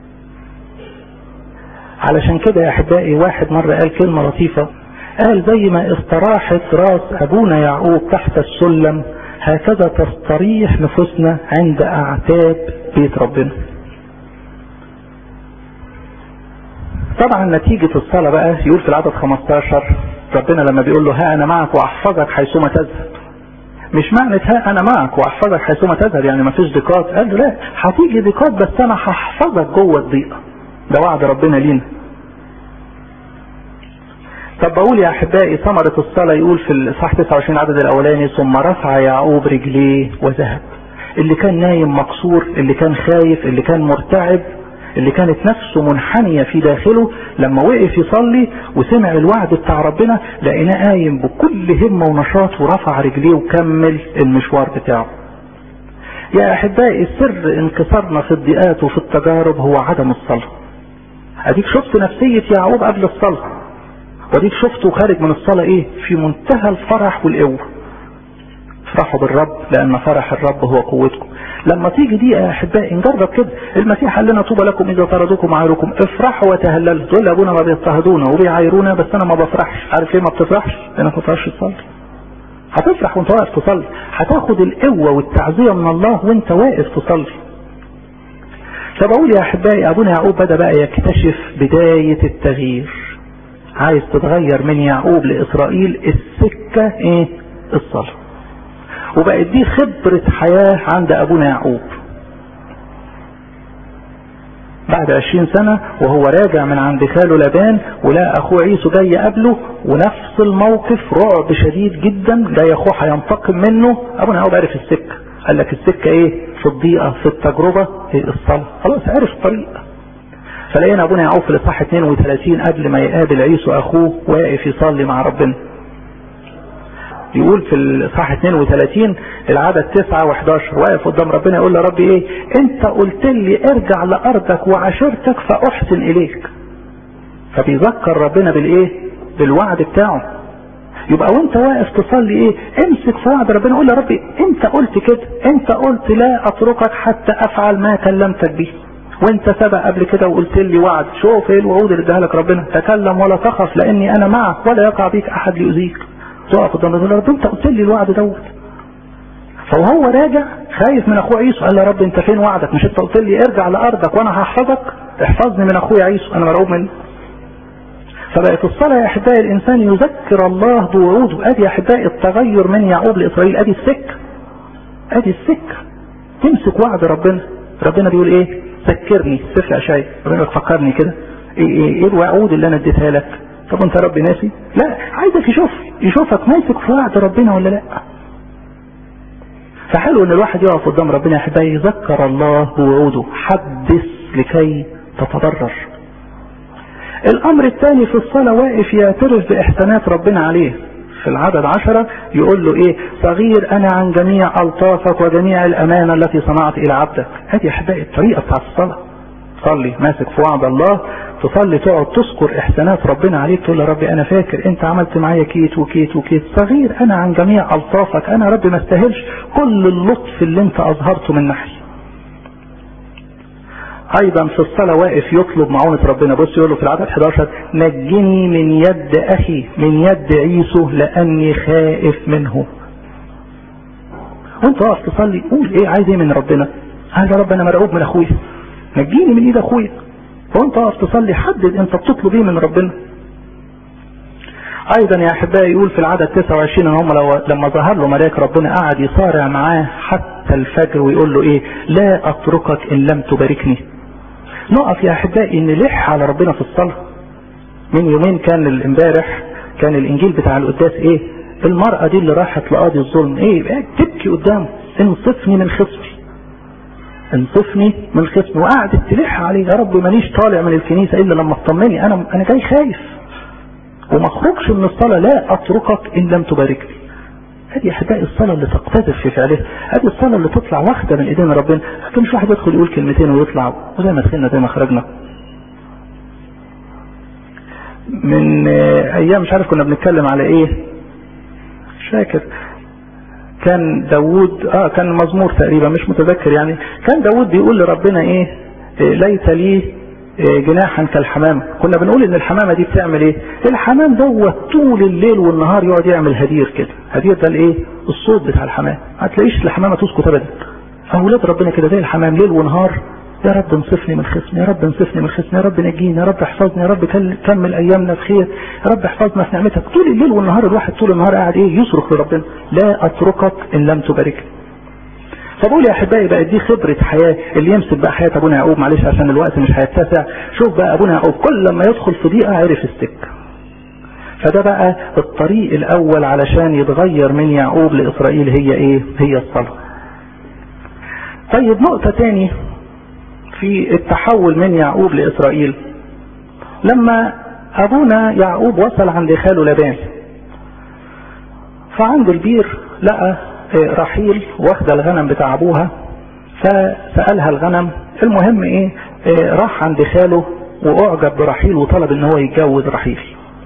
علشان كده يا احبائي واحد مرة قال كلمة لطيفة قال زي ما استراحت راس ابونا يعقوب تحت السلم هكذا تستريح نفوسنا عند اعتاب بيت ربنا طبعا نتيجة الصلاة بقى يقول في العدد 15 ربنا لما بيقول له ها انا معك واحفظك حيثما تذهب مش معنى ها انا معك واحفظك حيثما تذهب يعني ما فيش ضيقات قال له لا هتيجي ضيقات بس انا هحفظك جوه الضيقه ده وعد ربنا لينا طب بقول يا احبائي ثمرة الصلاة يقول في الاصحاح 29 عدد الاولاني ثم رفع يعقوب رجليه وذهب اللي كان نايم مكسور اللي كان خايف اللي كان مرتعب اللي كانت نفسه منحنية في داخله لما وقف يصلي وسمع الوعد بتاع ربنا لقيناه قايم بكل همة ونشاط ورفع رجليه وكمل المشوار بتاعه يا احبائي سر انكسارنا في الضيقات وفي التجارب هو عدم الصلاة اديك شفت نفسية يعقوب قبل الصلاة وديك شفته خارج من الصلاة ايه في منتهى الفرح والقوة افرحوا بالرب لان فرح الرب هو قوتكم لما تيجي دي يا احبائي نجرب كده المسيح قال لنا طوبى لكم اذا طردوكم وعايروكم افرحوا وتهللوا تقول لي ابونا ما بيضطهدونا وبيعايرونا بس انا ما بفرحش عارف ليه ما بتفرحش لانك ما بتعرفش تصلي هتفرح وانت واقف تصلي هتاخد القوة والتعزية من الله وانت واقف تصلي فبقول يا احبائي ابونا يعقوب بدأ بقى يكتشف بداية التغيير عايز تتغير من يعقوب لاسرائيل السكة ايه الصلاة وبقت دي خبرة حياة عند ابونا يعقوب بعد عشرين سنة وهو راجع من عند خاله لبان ولقى اخوه عيسو جاي قبله ونفس الموقف رعب شديد جدا جاي اخوه هينتقم منه ابونا يعقوب عرف السكة قال لك السكة ايه في الضيقة في التجربة إيه الصلاة خلاص عرف الطريق فلقينا ابونا يعقوب في الاصحاح 32 قبل ما يقابل عيسو اخوه واقف يصلي مع ربنا يقول في الاصحاح 32 العدد 9 و11 واقف قدام ربنا يقول له ربي ايه انت قلت لي ارجع لارضك وعشيرتك فاحسن اليك فبيذكر ربنا بالايه بالوعد بتاعه يبقى وانت واقف تصلي ايه امسك في وعد ربنا قول يا ربي انت قلت كده انت قلت لا اتركك حتى افعل ما كلمتك به وانت سبق قبل كده وقلت لي وعد شوف ايه الوعود اللي اداها لك ربنا تكلم ولا تخف لاني انا معك ولا يقع بيك احد ليؤذيك تقف قدام ربنا رب انت قلت لي الوعد دوت فهو راجع خايف من اخوه عيسو قال له يا رب انت فين وعدك مش انت قلت لي ارجع لارضك وانا هحفظك احفظني من اخويا عيسو انا مرعوب منه فبقت الصلاة يا أحبائي الإنسان يذكر الله بوعوده أدي يا أحبائي التغير من يعقوب لإسرائيل أدي السكة أدي السكة تمسك وعد ربنا ربنا بيقول إيه ذكرني سفر أشعي ربنا فكرني كده إيه, إيه, إيه الوعود اللي أنا اديتها لك طب أنت ربي ناسي لا عايزك يشوف يشوفك ماسك في وعد ربنا ولا لا فحلو ان الواحد يقف قدام ربنا يا احبائي يذكر الله بوعوده حدث لكي تتضرر الامر الثاني في الصلاة واقف يعترف باحسانات ربنا عليه في العدد عشرة يقول له ايه صغير انا عن جميع الطافك وجميع الامانة التي صنعت الى عبدك هذه يا احبائي الطريقة بتاعت الصلاة تصلي ماسك في وعد الله تصلي تقعد تذكر احسانات ربنا عليك تقول يا ربي انا فاكر انت عملت معايا كيت وكيت وكيت صغير انا عن جميع الطافك انا ربي ما استاهلش كل اللطف اللي انت اظهرته من ناحية ايضا في الصلاة واقف يطلب معونة ربنا بص يقول له في العدد 11 نجني من يد اخي من يد عيسو لاني خائف منه وانت واقف تصلي قول ايه عايز ايه من ربنا قال يا رب انا مرعوب من اخويا نجيني من ايد اخويا وانت واقف تصلي حدد انت بتطلب ايه من ربنا ايضا يا احبائي يقول في العدد 29 ان هم لو لما ظهر له ملاك ربنا قعد يصارع معاه حتى الفجر ويقول له ايه لا اتركك ان لم تباركني نقف يا احبائي نلح على ربنا في الصلاة من يومين كان امبارح كان الانجيل بتاع القداس ايه المرأة دي اللي راحت لقاضي الظلم ايه تبكي قدامه انصفني من خصمي انصفني من خصمي وقعدت تلح عليه يا رب مانيش طالع من الكنيسة الا لما تطمني انا انا جاي خايف وما اخرجش من الصلاة لا اتركك ان لم تباركني هذه احبائي الصلاة اللي تقتدر في فعلها هذه الصلاة اللي تطلع واخدة من ايدين ربنا لكن مش واحد يدخل يقول كلمتين ويطلع وزي ما دخلنا زي ما خرجنا من ايام مش عارف كنا بنتكلم على ايه مش فاكر كان داوود اه كان مزمور تقريبا مش متذكر يعني كان داوود بيقول لربنا ايه, إيه ليت لي جناحا كالحمامة كنا بنقول ان الحمامة دي بتعمل ايه الحمام دوت طول الليل والنهار يقعد يعمل هدير كده هدير ده الايه الصوت بتاع الحمام ما تلاقيش الحمامة تسكت ابدا فاولاد ربنا كده زي الحمام ليل ونهار يا رب انصفني من خصمي يا رب انصفني من خصمي يا رب نجيني يا رب احفظني يا رب كمل ايامنا بخير يا رب احفظنا في نعمتك طول الليل والنهار الواحد طول النهار قاعد ايه يصرخ لربنا لا اتركك ان لم تباركني فبقول يا احبائي بقى دي خبرة حياة اللي يمسك بقى حياة ابونا يعقوب معلش عشان الوقت مش هيتسع شوف بقى ابونا يعقوب كل لما يدخل في ضيقة عرف السكة فده بقى الطريق الاول علشان يتغير من يعقوب لاسرائيل هي ايه هي الصلاة طيب نقطة تاني في التحول من يعقوب لاسرائيل لما ابونا يعقوب وصل عند خاله لبان فعند البير لقى رحيل واخده الغنم بتاع ابوها فسألها الغنم المهم ايه, إيه راح عند خاله واعجب برحيل وطلب ان هو يتجوز رحيل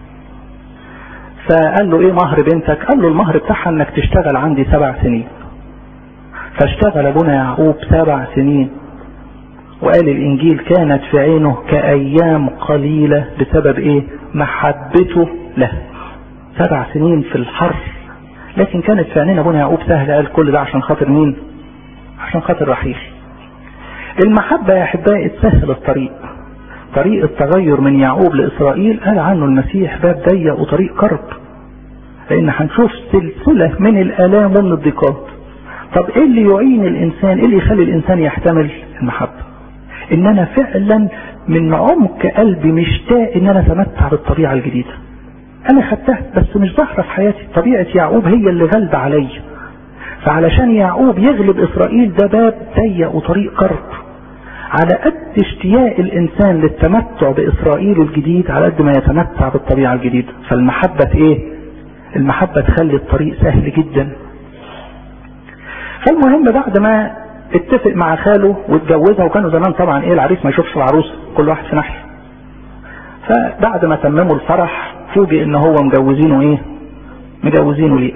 فقال له ايه مهر بنتك قال له المهر بتاعها انك تشتغل عندي سبع سنين فاشتغل ابونا يعقوب سبع سنين وقال الانجيل كانت في عينه كايام قليلة بسبب ايه محبته له سبع سنين في الحر لكن كانت في عينين ابونا يعقوب سهلة قال كل ده عشان خاطر مين عشان خاطر رحيل المحبة يا احبائي تسهل الطريق طريق التغير من يعقوب لاسرائيل قال عنه المسيح باب ضيق وطريق كرب لان هنشوف سلسلة من الالام ومن الضيقات طب ايه اللي يعين الانسان ايه اللي يخلي الانسان يحتمل المحبة ان انا فعلا من عمق قلبي مشتاق ان انا اتمتع بالطبيعة الجديدة انا خدتها بس مش ظاهرة في حياتي طبيعة يعقوب هي اللي غالبة عليا فعلشان يعقوب يغلب اسرائيل ده باب ضيق وطريق كرب على قد اشتياق الانسان للتمتع باسرائيل الجديد على قد ما يتمتع بالطبيعة الجديدة فالمحبة ايه المحبة تخلي الطريق سهل جدا فالمهم بعد ما اتفق مع خاله واتجوزها وكانوا زمان طبعا ايه العريس ما يشوفش العروس كل واحد في ناحية فبعد ما تمموا الفرح فوجئ ان هو مجوزينه ايه مجوزينه ليه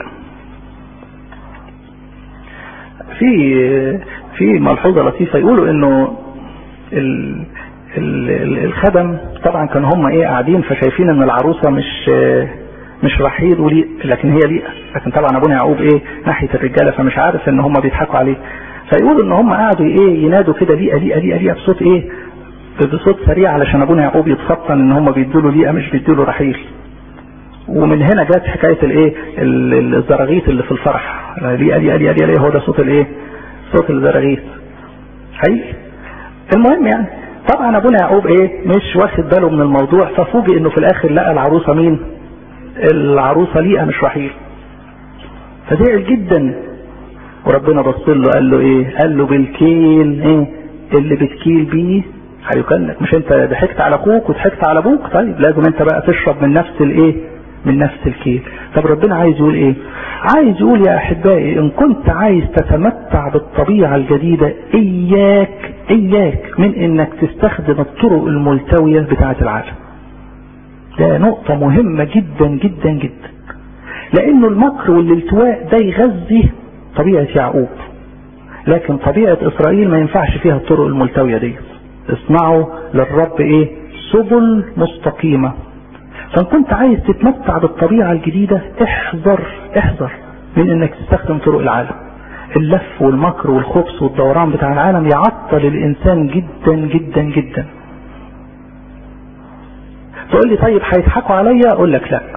في في ملحوظة لطيفة يقولوا انه ال ال الخدم طبعا كان هم ايه قاعدين فشايفين ان العروسة مش مش رحيل وليق لكن هي ليئة لكن طبعا ابونا يعقوب ايه ناحية الرجالة فمش عارف ان هم بيضحكوا عليه فيقولوا ان هم قعدوا ايه ينادوا كده ليئة ليئة ليئة ليئة بصوت ايه بصوت سريع علشان ابونا يعقوب يتفطن ان هم بيدوا له ليئة مش بيدوا له رحيل ومن هنا جت حكاية الايه الزراغيث اللي في الفرح ليئة ليئة ليئة ليئة هو ده صوت الايه صوت الزراغيث حقيقي المهم يعني طبعا ابونا يعقوب ايه مش واخد باله من الموضوع ففوجئ انه في الاخر لقى العروسة مين العروسة ليئة مش رحيل فزعل جدا وربنا بص له قال له ايه قال له بالكيل ايه اللي بتكيل بيه هيكلك مش انت ضحكت على اخوك وضحكت على ابوك طيب لازم انت بقى تشرب من نفس الايه من نفس الكيل طب ربنا عايز يقول ايه عايز يقول يا احبائي ان كنت عايز تتمتع بالطبيعة الجديدة اياك اياك من انك تستخدم الطرق الملتوية بتاعة العالم ده نقطة مهمة جدا جدا جدا لانه المكر والالتواء ده يغذي طبيعة يعقوب لكن طبيعة اسرائيل ما ينفعش فيها الطرق الملتوية دي اصنعوا للرب ايه سبل مستقيمة فان كنت عايز تتمتع بالطبيعة الجديدة احذر احذر من انك تستخدم طرق العالم اللف والمكر والخبث والدوران بتاع العالم يعطل الانسان جدا جدا جدا تقول لي طيب هيضحكوا عليا اقول لك لا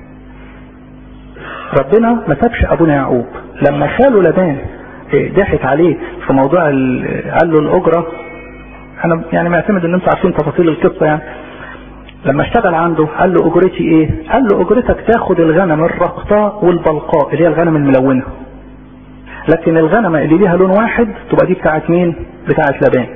ربنا ما سابش ابونا يعقوب لما خاله لبان ضحك عليه في موضوع قال له الاجره انا يعني معتمد ان انتوا عارفين تفاصيل القصه يعني لما اشتغل عنده قال له اجرتي ايه قال له اجرتك تاخد الغنم الرقطاء والبلقاء اللي هي الغنم الملونه لكن الغنمة اللي ليها لون واحد تبقى دي بتاعت مين بتاعت لبان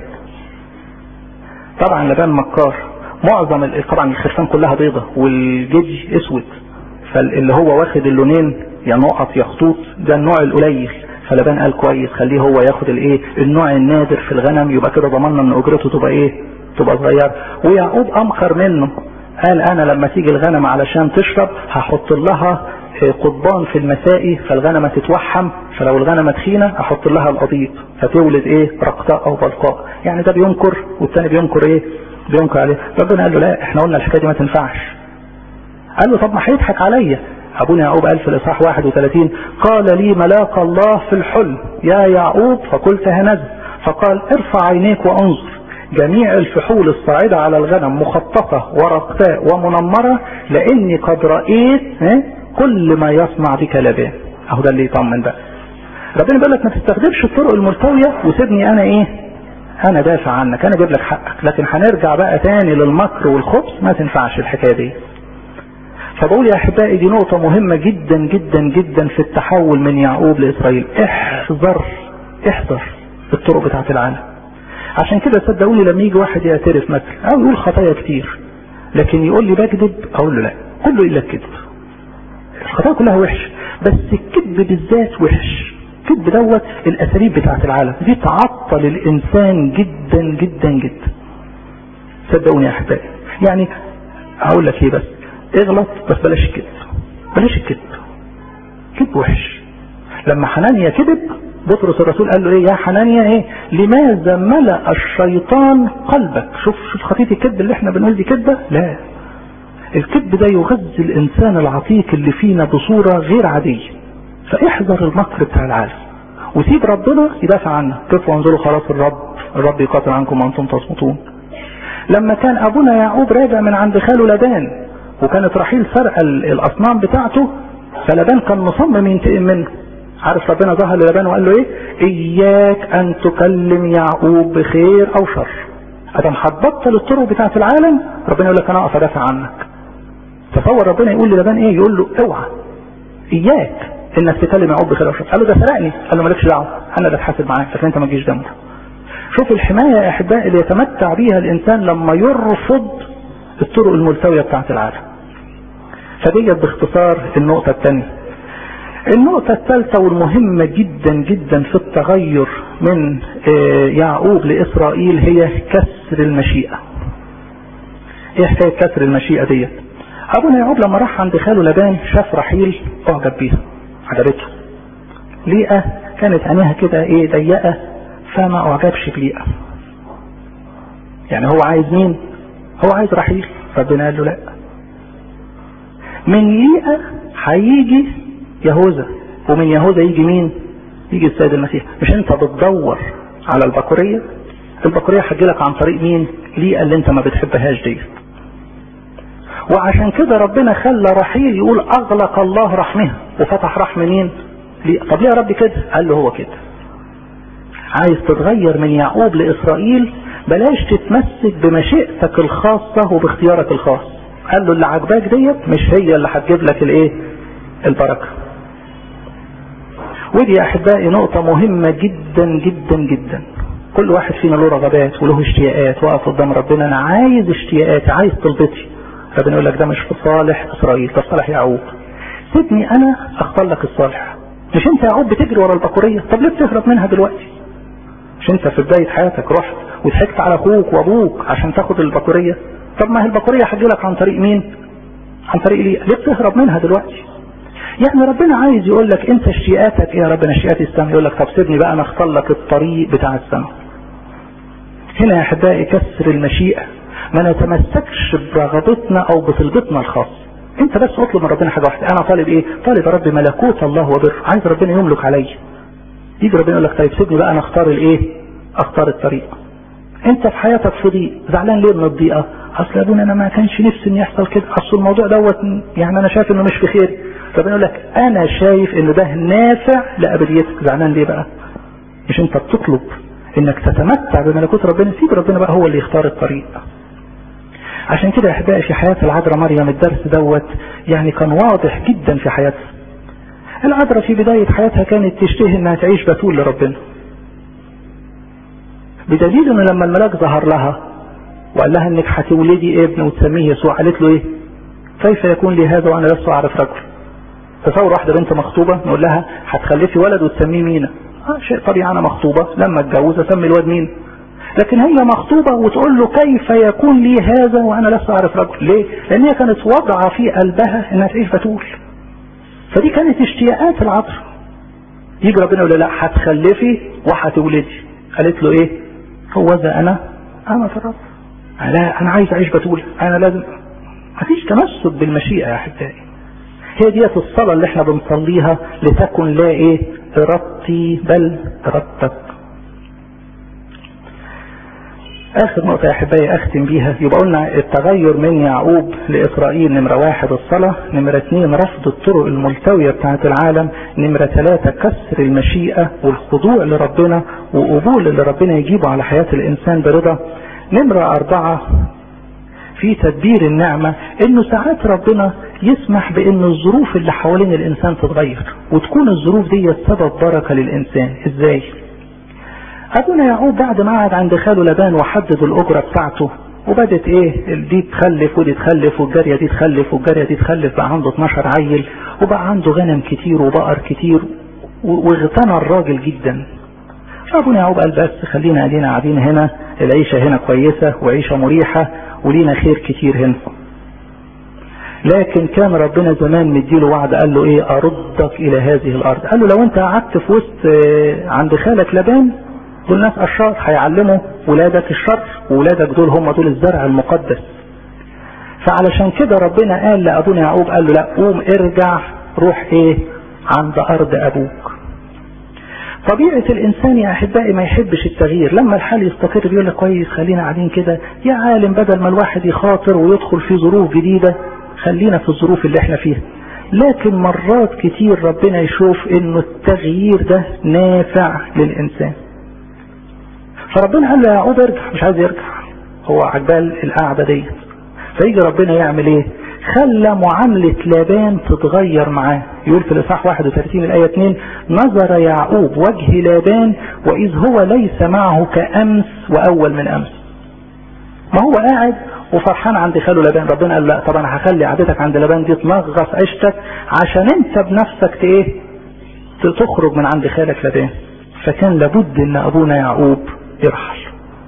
طبعا لبان مكار معظم طبعا الخرفان كلها بيضة والجدي اسود فاللي هو واخد اللونين يا نقط يا خطوط ده النوع القليل فلبان قال كويس خليه هو ياخد الايه النوع النادر في الغنم يبقى كده ضمننا ان اجرته تبقى ايه تبقى صغيره ويعقوب امخر منه قال انا لما تيجي الغنم علشان تشرب هحط لها قضبان في المسائي فالغنمة تتوحم فلو الغنمة تخينة احط لها القضيب فتولد ايه رقطاء او بلقاء يعني ده بينكر والتاني بينكر ايه بينكر عليه ربنا قال له لا احنا قلنا الحكايه دي ما تنفعش قال له طب ما هيضحك عليا ابونا يعقوب قال في الاصحاح 31 قال لي ملاك الله في الحلم يا يعقوب فقلت هنذ فقال ارفع عينيك وانظر جميع الفحول الصاعدة على الغنم مخططة ورقتاء ومنمرة لاني قد رأيت كل ما يصنع بك لبان اهو ده اللي يطمن بقى ربنا بيقول لك ما تستخدمش الطرق الملتوية وسيبني انا ايه انا دافع عنك انا اجيب لك حقك لكن هنرجع بقى تاني للمكر والخبث ما تنفعش الحكايه دي فبقول يا احبائي دي نقطه مهمه جدا جدا جدا في التحول من يعقوب لاسرائيل احذر احذر الطرق بتاعت العالم عشان كده صدقوني لما يجي واحد يعترف مثلا او يقول خطايا كتير لكن يقول لي بكذب اقول له لا كله الا الكذب الخطايا كلها وحش بس الكذب بالذات وحش الكذب دوت الاساليب بتاعت العالم دي تعطل الانسان جدا جدا جدا صدقوني يا احبائي يعني هقول لك ايه بس اغلط بس بلاش الكذب بلاش الكذب كذب وحش لما حنانيا كذب بطرس الرسول قال له ايه يا حنانيا ايه لماذا ملأ الشيطان قلبك شوف شوف خطية الكذب اللي احنا بنقول دي كذبة لا الكذب ده يغذي الانسان العتيق اللي فينا بصورة غير عادية فاحذر المكر بتاع العالم وسيب ربنا يدافع عنك كيف وانظروا خلاص الرب الرب يقاتل عنكم وانتم تصمتون لما كان ابونا يعقوب راجع من عند خاله لبان وكانت رحيل سرقه الاصنام بتاعته فلبان كان مصمم ينتقم منه عارف ربنا ظهر للبان وقال له ايه اياك ان تكلم يعقوب بخير او شر ادم هتبطل الطرق بتاعت العالم ربنا يقول لك انا اقف ادافع عنك تصور ربنا يقول للبان ايه يقول له اوعى اياك انك تكلم يعقوب بخير او شر قال له ده سرقني قال له مالكش دعوه انا اللي اتحاسب معاك لكن انت ما تجيش جنبه شوف الحمايه يا احبائي اللي يتمتع بيها الانسان لما يرفض الطرق الملتويه بتاعت العالم فديت باختصار النقطه الثانيه النقطة الثالثة والمهمة جدا جدا في التغير من يعقوب لإسرائيل هي كسر المشيئة. ايه حكاية كسر المشيئة ديت؟ أبونا يعقوب لما راح عند خاله لبان شاف رحيل أعجب بيها عجبته. ليئة كانت عينيها كده ايه ضيقة فما أعجبش بليئة. يعني هو عايز مين؟ هو عايز رحيل ربنا قال له لا. من ليئة هيجي يهوذا ومن يهوذا يجي مين يجي السيد المسيح مش انت بتدور على البكورية البكورية هتجيلك عن طريق مين ليه اللي انت ما بتحبهاش دي وعشان كده ربنا خلى رحيل يقول اغلق الله رحمها وفتح رحم مين ليه طب ليه يا رب كده قال له هو كده عايز تتغير من يعقوب لاسرائيل بلاش تتمسك بمشيئتك الخاصة وباختيارك الخاص قال له اللي عجباك ديت مش هي اللي هتجيب لك الايه البركه ودي يا احبائي نقطة مهمة جدا جدا جدا كل واحد فينا له رغبات وله اشتياقات واقف قدام ربنا انا عايز اشتياقاتي عايز طلبتي ربنا يقول لك ده مش في صالح اسرائيل ده في صالح يعقوب سيبني انا اختار لك الصالح مش انت يعقوب بتجري ورا البكورية طب ليه بتهرب منها دلوقتي مش انت في بداية حياتك رحت وضحكت على اخوك وابوك عشان تاخد البكورية طب ما هي البكورية هتجيلك عن طريق مين عن طريق ليه ليه بتهرب منها دلوقتي يعني ربنا عايز يقول لك انت اشتياقاتك ايه يا ربنا اشتياقات السماء يقول لك طب سيبني بقى انا اختار لك الطريق بتاع السماء هنا يا احبائي كسر المشيئه ما نتمسكش برغبتنا او بطلبتنا الخاصه انت بس اطلب من ربنا حاجه واحده انا طالب ايه طالب يا رب ملكوت الله وبر عايز ربنا يملك عليا يجي ربنا يقول لك طيب سيبني بقى انا اختار الايه اختار الطريق انت في حياتك في ضيق زعلان ليه من الضيقه اصل يا ابونا انا ما كانش نفسي ان يحصل كده اصل الموضوع دوت يعني انا شايف انه مش في خير ربنا يقول لك انا شايف ان ده نافع لابديتك زعلان ليه بقى مش انت بتطلب انك تتمتع بملكوت ربنا سيب ربنا بقى هو اللي يختار الطريق عشان كده يا احبائي في حياه العذراء مريم الدرس دوت يعني كان واضح جدا في حياتها العذراء في بدايه حياتها كانت تشتهي انها تعيش بتول لربنا بدليل ان لما الملاك ظهر لها وقال لها انك هتولدي ابن وتسميه يسوع قالت له ايه كيف يكون لي هذا وانا لست اعرف رجل تصور واحده بنت مخطوبه نقول لها هتخلفي ولد وتسميه مينا آه شيء طبيعي انا مخطوبه لما اتجوز اسمي الواد مين لكن هي مخطوبه وتقول له كيف يكون لي هذا وانا لست اعرف رجل ليه لان هي كانت واضعه في قلبها انها تعيش بتول فدي كانت اشتياقات العطر يجي ربنا يقول لا هتخلفي وهتولدي قالت له ايه هو ذا انا انا في الرب لا انا عايز اعيش بتول انا لازم مفيش تمسك بالمشيئه يا احبائي هي ديت الصلاه اللي احنا بنصليها لتكن لا ايه ارادتي بل ارادتك اخر نقطة يا احبائي اختم بيها يبقى قلنا التغير من يعقوب لاسرائيل نمرة واحد الصلاة نمرة اثنين رفض الطرق الملتوية بتاعت العالم نمرة ثلاثة كسر المشيئة والخضوع لربنا وقبول اللي ربنا يجيبه على حياة الانسان برضا نمرة اربعة في تدبير النعمة انه ساعات ربنا يسمح بان الظروف اللي حوالين الانسان تتغير وتكون الظروف دي سبب بركة للانسان ازاي ابونا يعقوب بعد ما قعد عند خاله لبان وحدد الاجرة بتاعته وبدت ايه دي تخلف ودي تخلف والجارية دي تخلف والجارية دي تخلف بقى عنده 12 عيل وبقى عنده غنم كتير وبقر كتير واغتنى الراجل جدا ابونا يعقوب قال بس خلينا ادينا قاعدين هنا العيشة هنا كويسة وعيشة مريحة ولينا خير كتير هنا لكن كان ربنا زمان مديله وعد قال له ايه اردك الى هذه الارض قال له لو انت قعدت في وسط عند خالك لبان دول ناس اشرار هيعلموا ولادك الشر وولادك دول هم دول الزرع المقدس فعلشان كده ربنا قال لابونا يعقوب قال له لا قوم ارجع روح ايه عند ارض ابوك طبيعة الانسان يا احبائي ما يحبش التغيير لما الحال يستقر بيقول لك كويس خلينا قاعدين كده يا عالم بدل ما الواحد يخاطر ويدخل في ظروف جديدة خلينا في الظروف اللي احنا فيها لكن مرات كتير ربنا يشوف انه التغيير ده نافع للانسان فربنا قال له يا عود ارجع مش عايز يرجع هو عجبال القعده ديت فيجي ربنا يعمل ايه خلى معاملة لابان تتغير معاه يقول في الإصحاح 31 الآية 2 نظر يعقوب وجه لابان وإذ هو ليس معه كأمس وأول من أمس ما هو قاعد وفرحان عند خاله لابان ربنا قال لا طب انا هخلي قعدتك عند لابان دي تنغص عيشتك عشان انت بنفسك ايه تخرج من عند خالك لابان فكان لابد ان ابونا يعقوب يرحل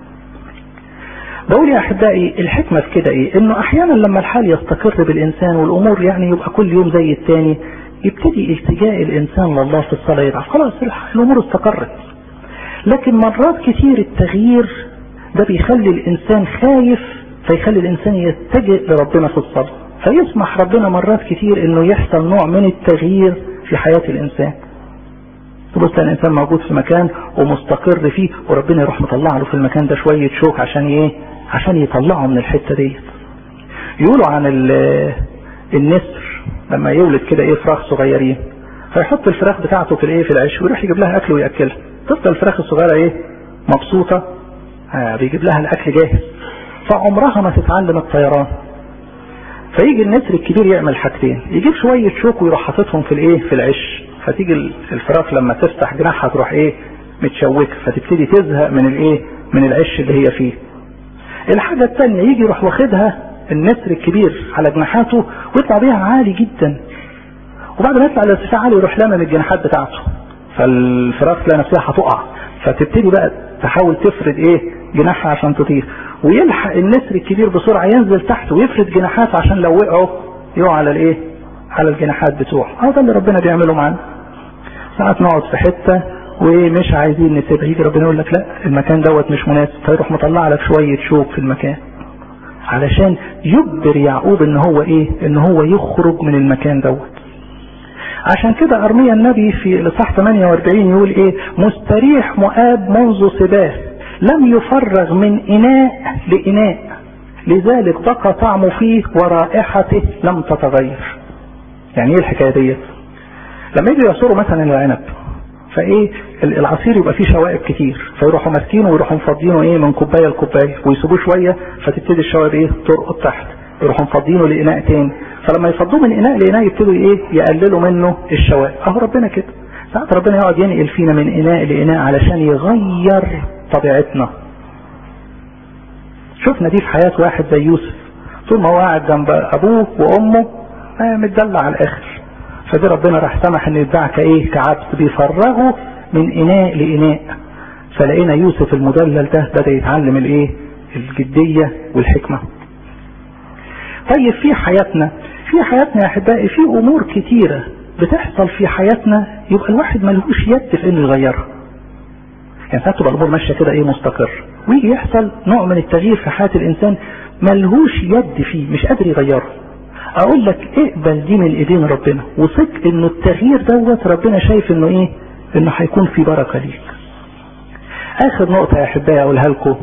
بقول يا احبائي الحكمه في كده ايه انه احيانا لما الحال يستقر بالانسان والامور يعني يبقى كل يوم زي التاني يبتدي التجاء الانسان لله في الصلاه يضعف خلاص الامور استقرت لكن مرات كتير التغيير ده بيخلي الانسان خايف فيخلي الانسان يتجه لربنا في الصلاه فيسمح ربنا مرات كتير انه يحصل نوع من التغيير في حياه الانسان تبص الانسان موجود في مكان ومستقر فيه وربنا يروح مطلع له في المكان ده شويه شوك عشان ايه عشان يطلعه من الحته ديت يقولوا عن النسر لما يولد كده ايه فراخ صغيرين فيحط الفراخ بتاعته في الايه في العيش ويروح يجيب لها اكل وياكلها تفضل الفراخ الصغيره ايه مبسوطه آه بيجيب لها الاكل جاهز فعمرها ما تتعلم الطيران فيجي النسر الكبير يعمل حاجتين يجيب شويه شوك ويروح حاططهم في الايه في العش فتيجي الفراخ لما تفتح جناحها تروح ايه متشوكه فتبتدي تزهق من الايه من العش اللي هي فيه الحاجه الثانيه يجي يروح واخدها النسر الكبير على جناحاته ويطلع بيها عالي جدا وبعد ما يطلع لارتفاع عالي يروح لامم الجناحات بتاعته فالفراخ تلاقي نفسها هتقع فتبتدي بقى تحاول تفرد ايه جناحها عشان تطير ويلحق النسر الكبير بسرعه ينزل تحت ويفرد جناحاته عشان لو وقعوا يقعوا على الايه على الجناحات بتوعه اه ده اللي ربنا بيعمله معانا ساعات نقعد في حته ومش عايزين نسيبها يجي ربنا يقول لك لا المكان دوت مش مناسب فيروح مطلع لك شويه شوك في المكان علشان يجبر يعقوب ان هو ايه ان هو يخرج من المكان دوت عشان كده ارميا النبي في الاصحاح 48 يقول ايه مستريح مؤاب منذ صباه لم يفرغ من اناء لاناء لذلك بقى طعمه فيه ورائحته لم تتغير يعني ايه الحكايه ديت لما يجوا يعصروا مثلا العنب فايه العصير يبقى فيه شوائب كتير فيروحوا ماسكينه ويروحوا مفضينه ايه من كوبايه لكوبايه ويسيبوه شويه فتبتدي الشوائب ايه ترقط تحت يروحوا مفضينه لاناء تاني فلما يفضوه من اناء لاناء يبتدوا ايه يقللوا منه الشوائب اهو ربنا كده ساعات ربنا يقعد ينقل فينا من اناء لاناء علشان يغير طبيعتنا شفنا دي في حياه واحد زي يوسف طول ما هو قاعد جنب ابوه وامه آه متدلع على الاخر فدي ربنا راح سمح ان يتباع كايه كعبد بيفرغه من اناء لاناء فلقينا يوسف المدلل ده بدا يتعلم الايه الجديه والحكمه طيب في حياتنا في حياتنا يا احبائي في امور كتيره بتحصل في حياتنا يبقى الواحد ملهوش يد في انه يغيرها يعني ساعات تبقى الامور ماشيه كده ايه مستقر ويجي يحصل نوع من التغيير في حياه الانسان ملهوش يد فيه مش قادر يغيره اقول لك اقبل دي من ايدين ربنا وثق انه التغيير دوت ربنا شايف انه ايه انه هيكون في بركه ليك اخر نقطه يا احبائي اقولها لكم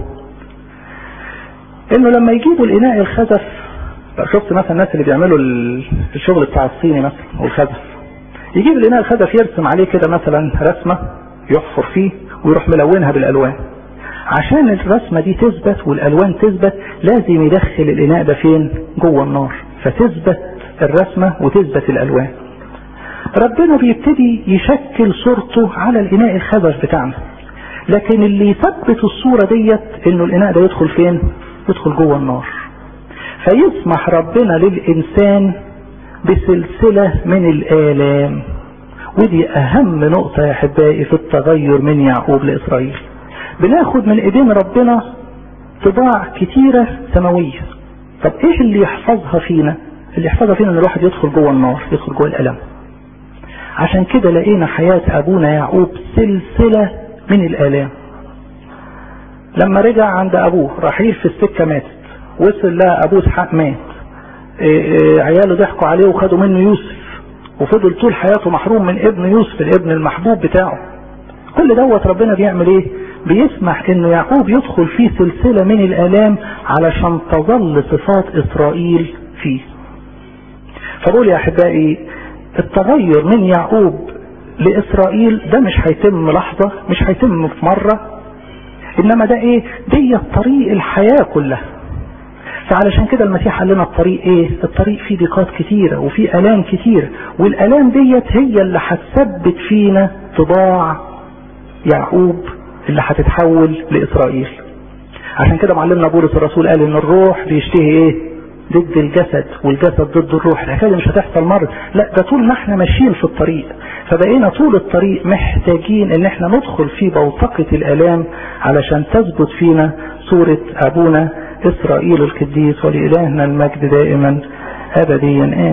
انه لما يجيبوا الاناء الخزف شفت مثلا الناس اللي بيعملوا الشغل بتاع الصيني مثلا والخزف يجيب الاناء الخزف يرسم عليه كده مثلا رسمه يحفر فيه ويروح ملونها بالالوان عشان الرسمه دي تثبت والالوان تثبت لازم يدخل الاناء ده فين جوه النار فتثبت الرسمة وتثبت الألوان ربنا بيبتدي يشكل صورته على الإناء الخزف بتاعنا لكن اللي يثبت الصورة ديت انه الإناء ده يدخل فين يدخل جوه النار فيسمح ربنا للإنسان بسلسلة من الآلام ودي أهم نقطة يا أحبائي في التغير من يعقوب لإسرائيل بناخد من إيدين ربنا طباع كتيرة سماوية طب ايش اللي يحفظها فينا اللي يحفظها فينا ان الواحد يدخل جوه النار يدخل جوه الالم عشان كده لقينا حياة ابونا يعقوب سلسلة من الالام لما رجع عند ابوه رحيل في السكة ماتت وصل لها ابوه اسحاق مات إيه إيه عياله ضحكوا عليه وخدوا منه يوسف وفضل طول حياته محروم من ابن يوسف الابن المحبوب بتاعه كل دوت ربنا بيعمل ايه بيسمح ان يعقوب يدخل في سلسلة من الالام علشان تظل صفات اسرائيل فيه فبقول يا احبائي التغير من يعقوب لاسرائيل ده مش هيتم لحظة مش هيتم في مرة انما ده ايه دي طريق الحياة كلها فعلشان كده المسيح قال لنا الطريق ايه الطريق فيه ضيقات كتيرة وفيه الام كتير والالام ديت هي اللي هتثبت فينا طباع يعقوب اللي هتتحول لاسرائيل عشان كده معلمنا بولس الرسول قال ان الروح بيشتهي ايه ضد الجسد والجسد ضد الروح الحكايه مش هتحصل مره لا ده طول ما احنا ماشيين في الطريق فبقينا طول الطريق محتاجين ان احنا ندخل في بوتقه الالام علشان تثبت فينا صوره ابونا اسرائيل القديس ولالهنا المجد دائما ابديا امين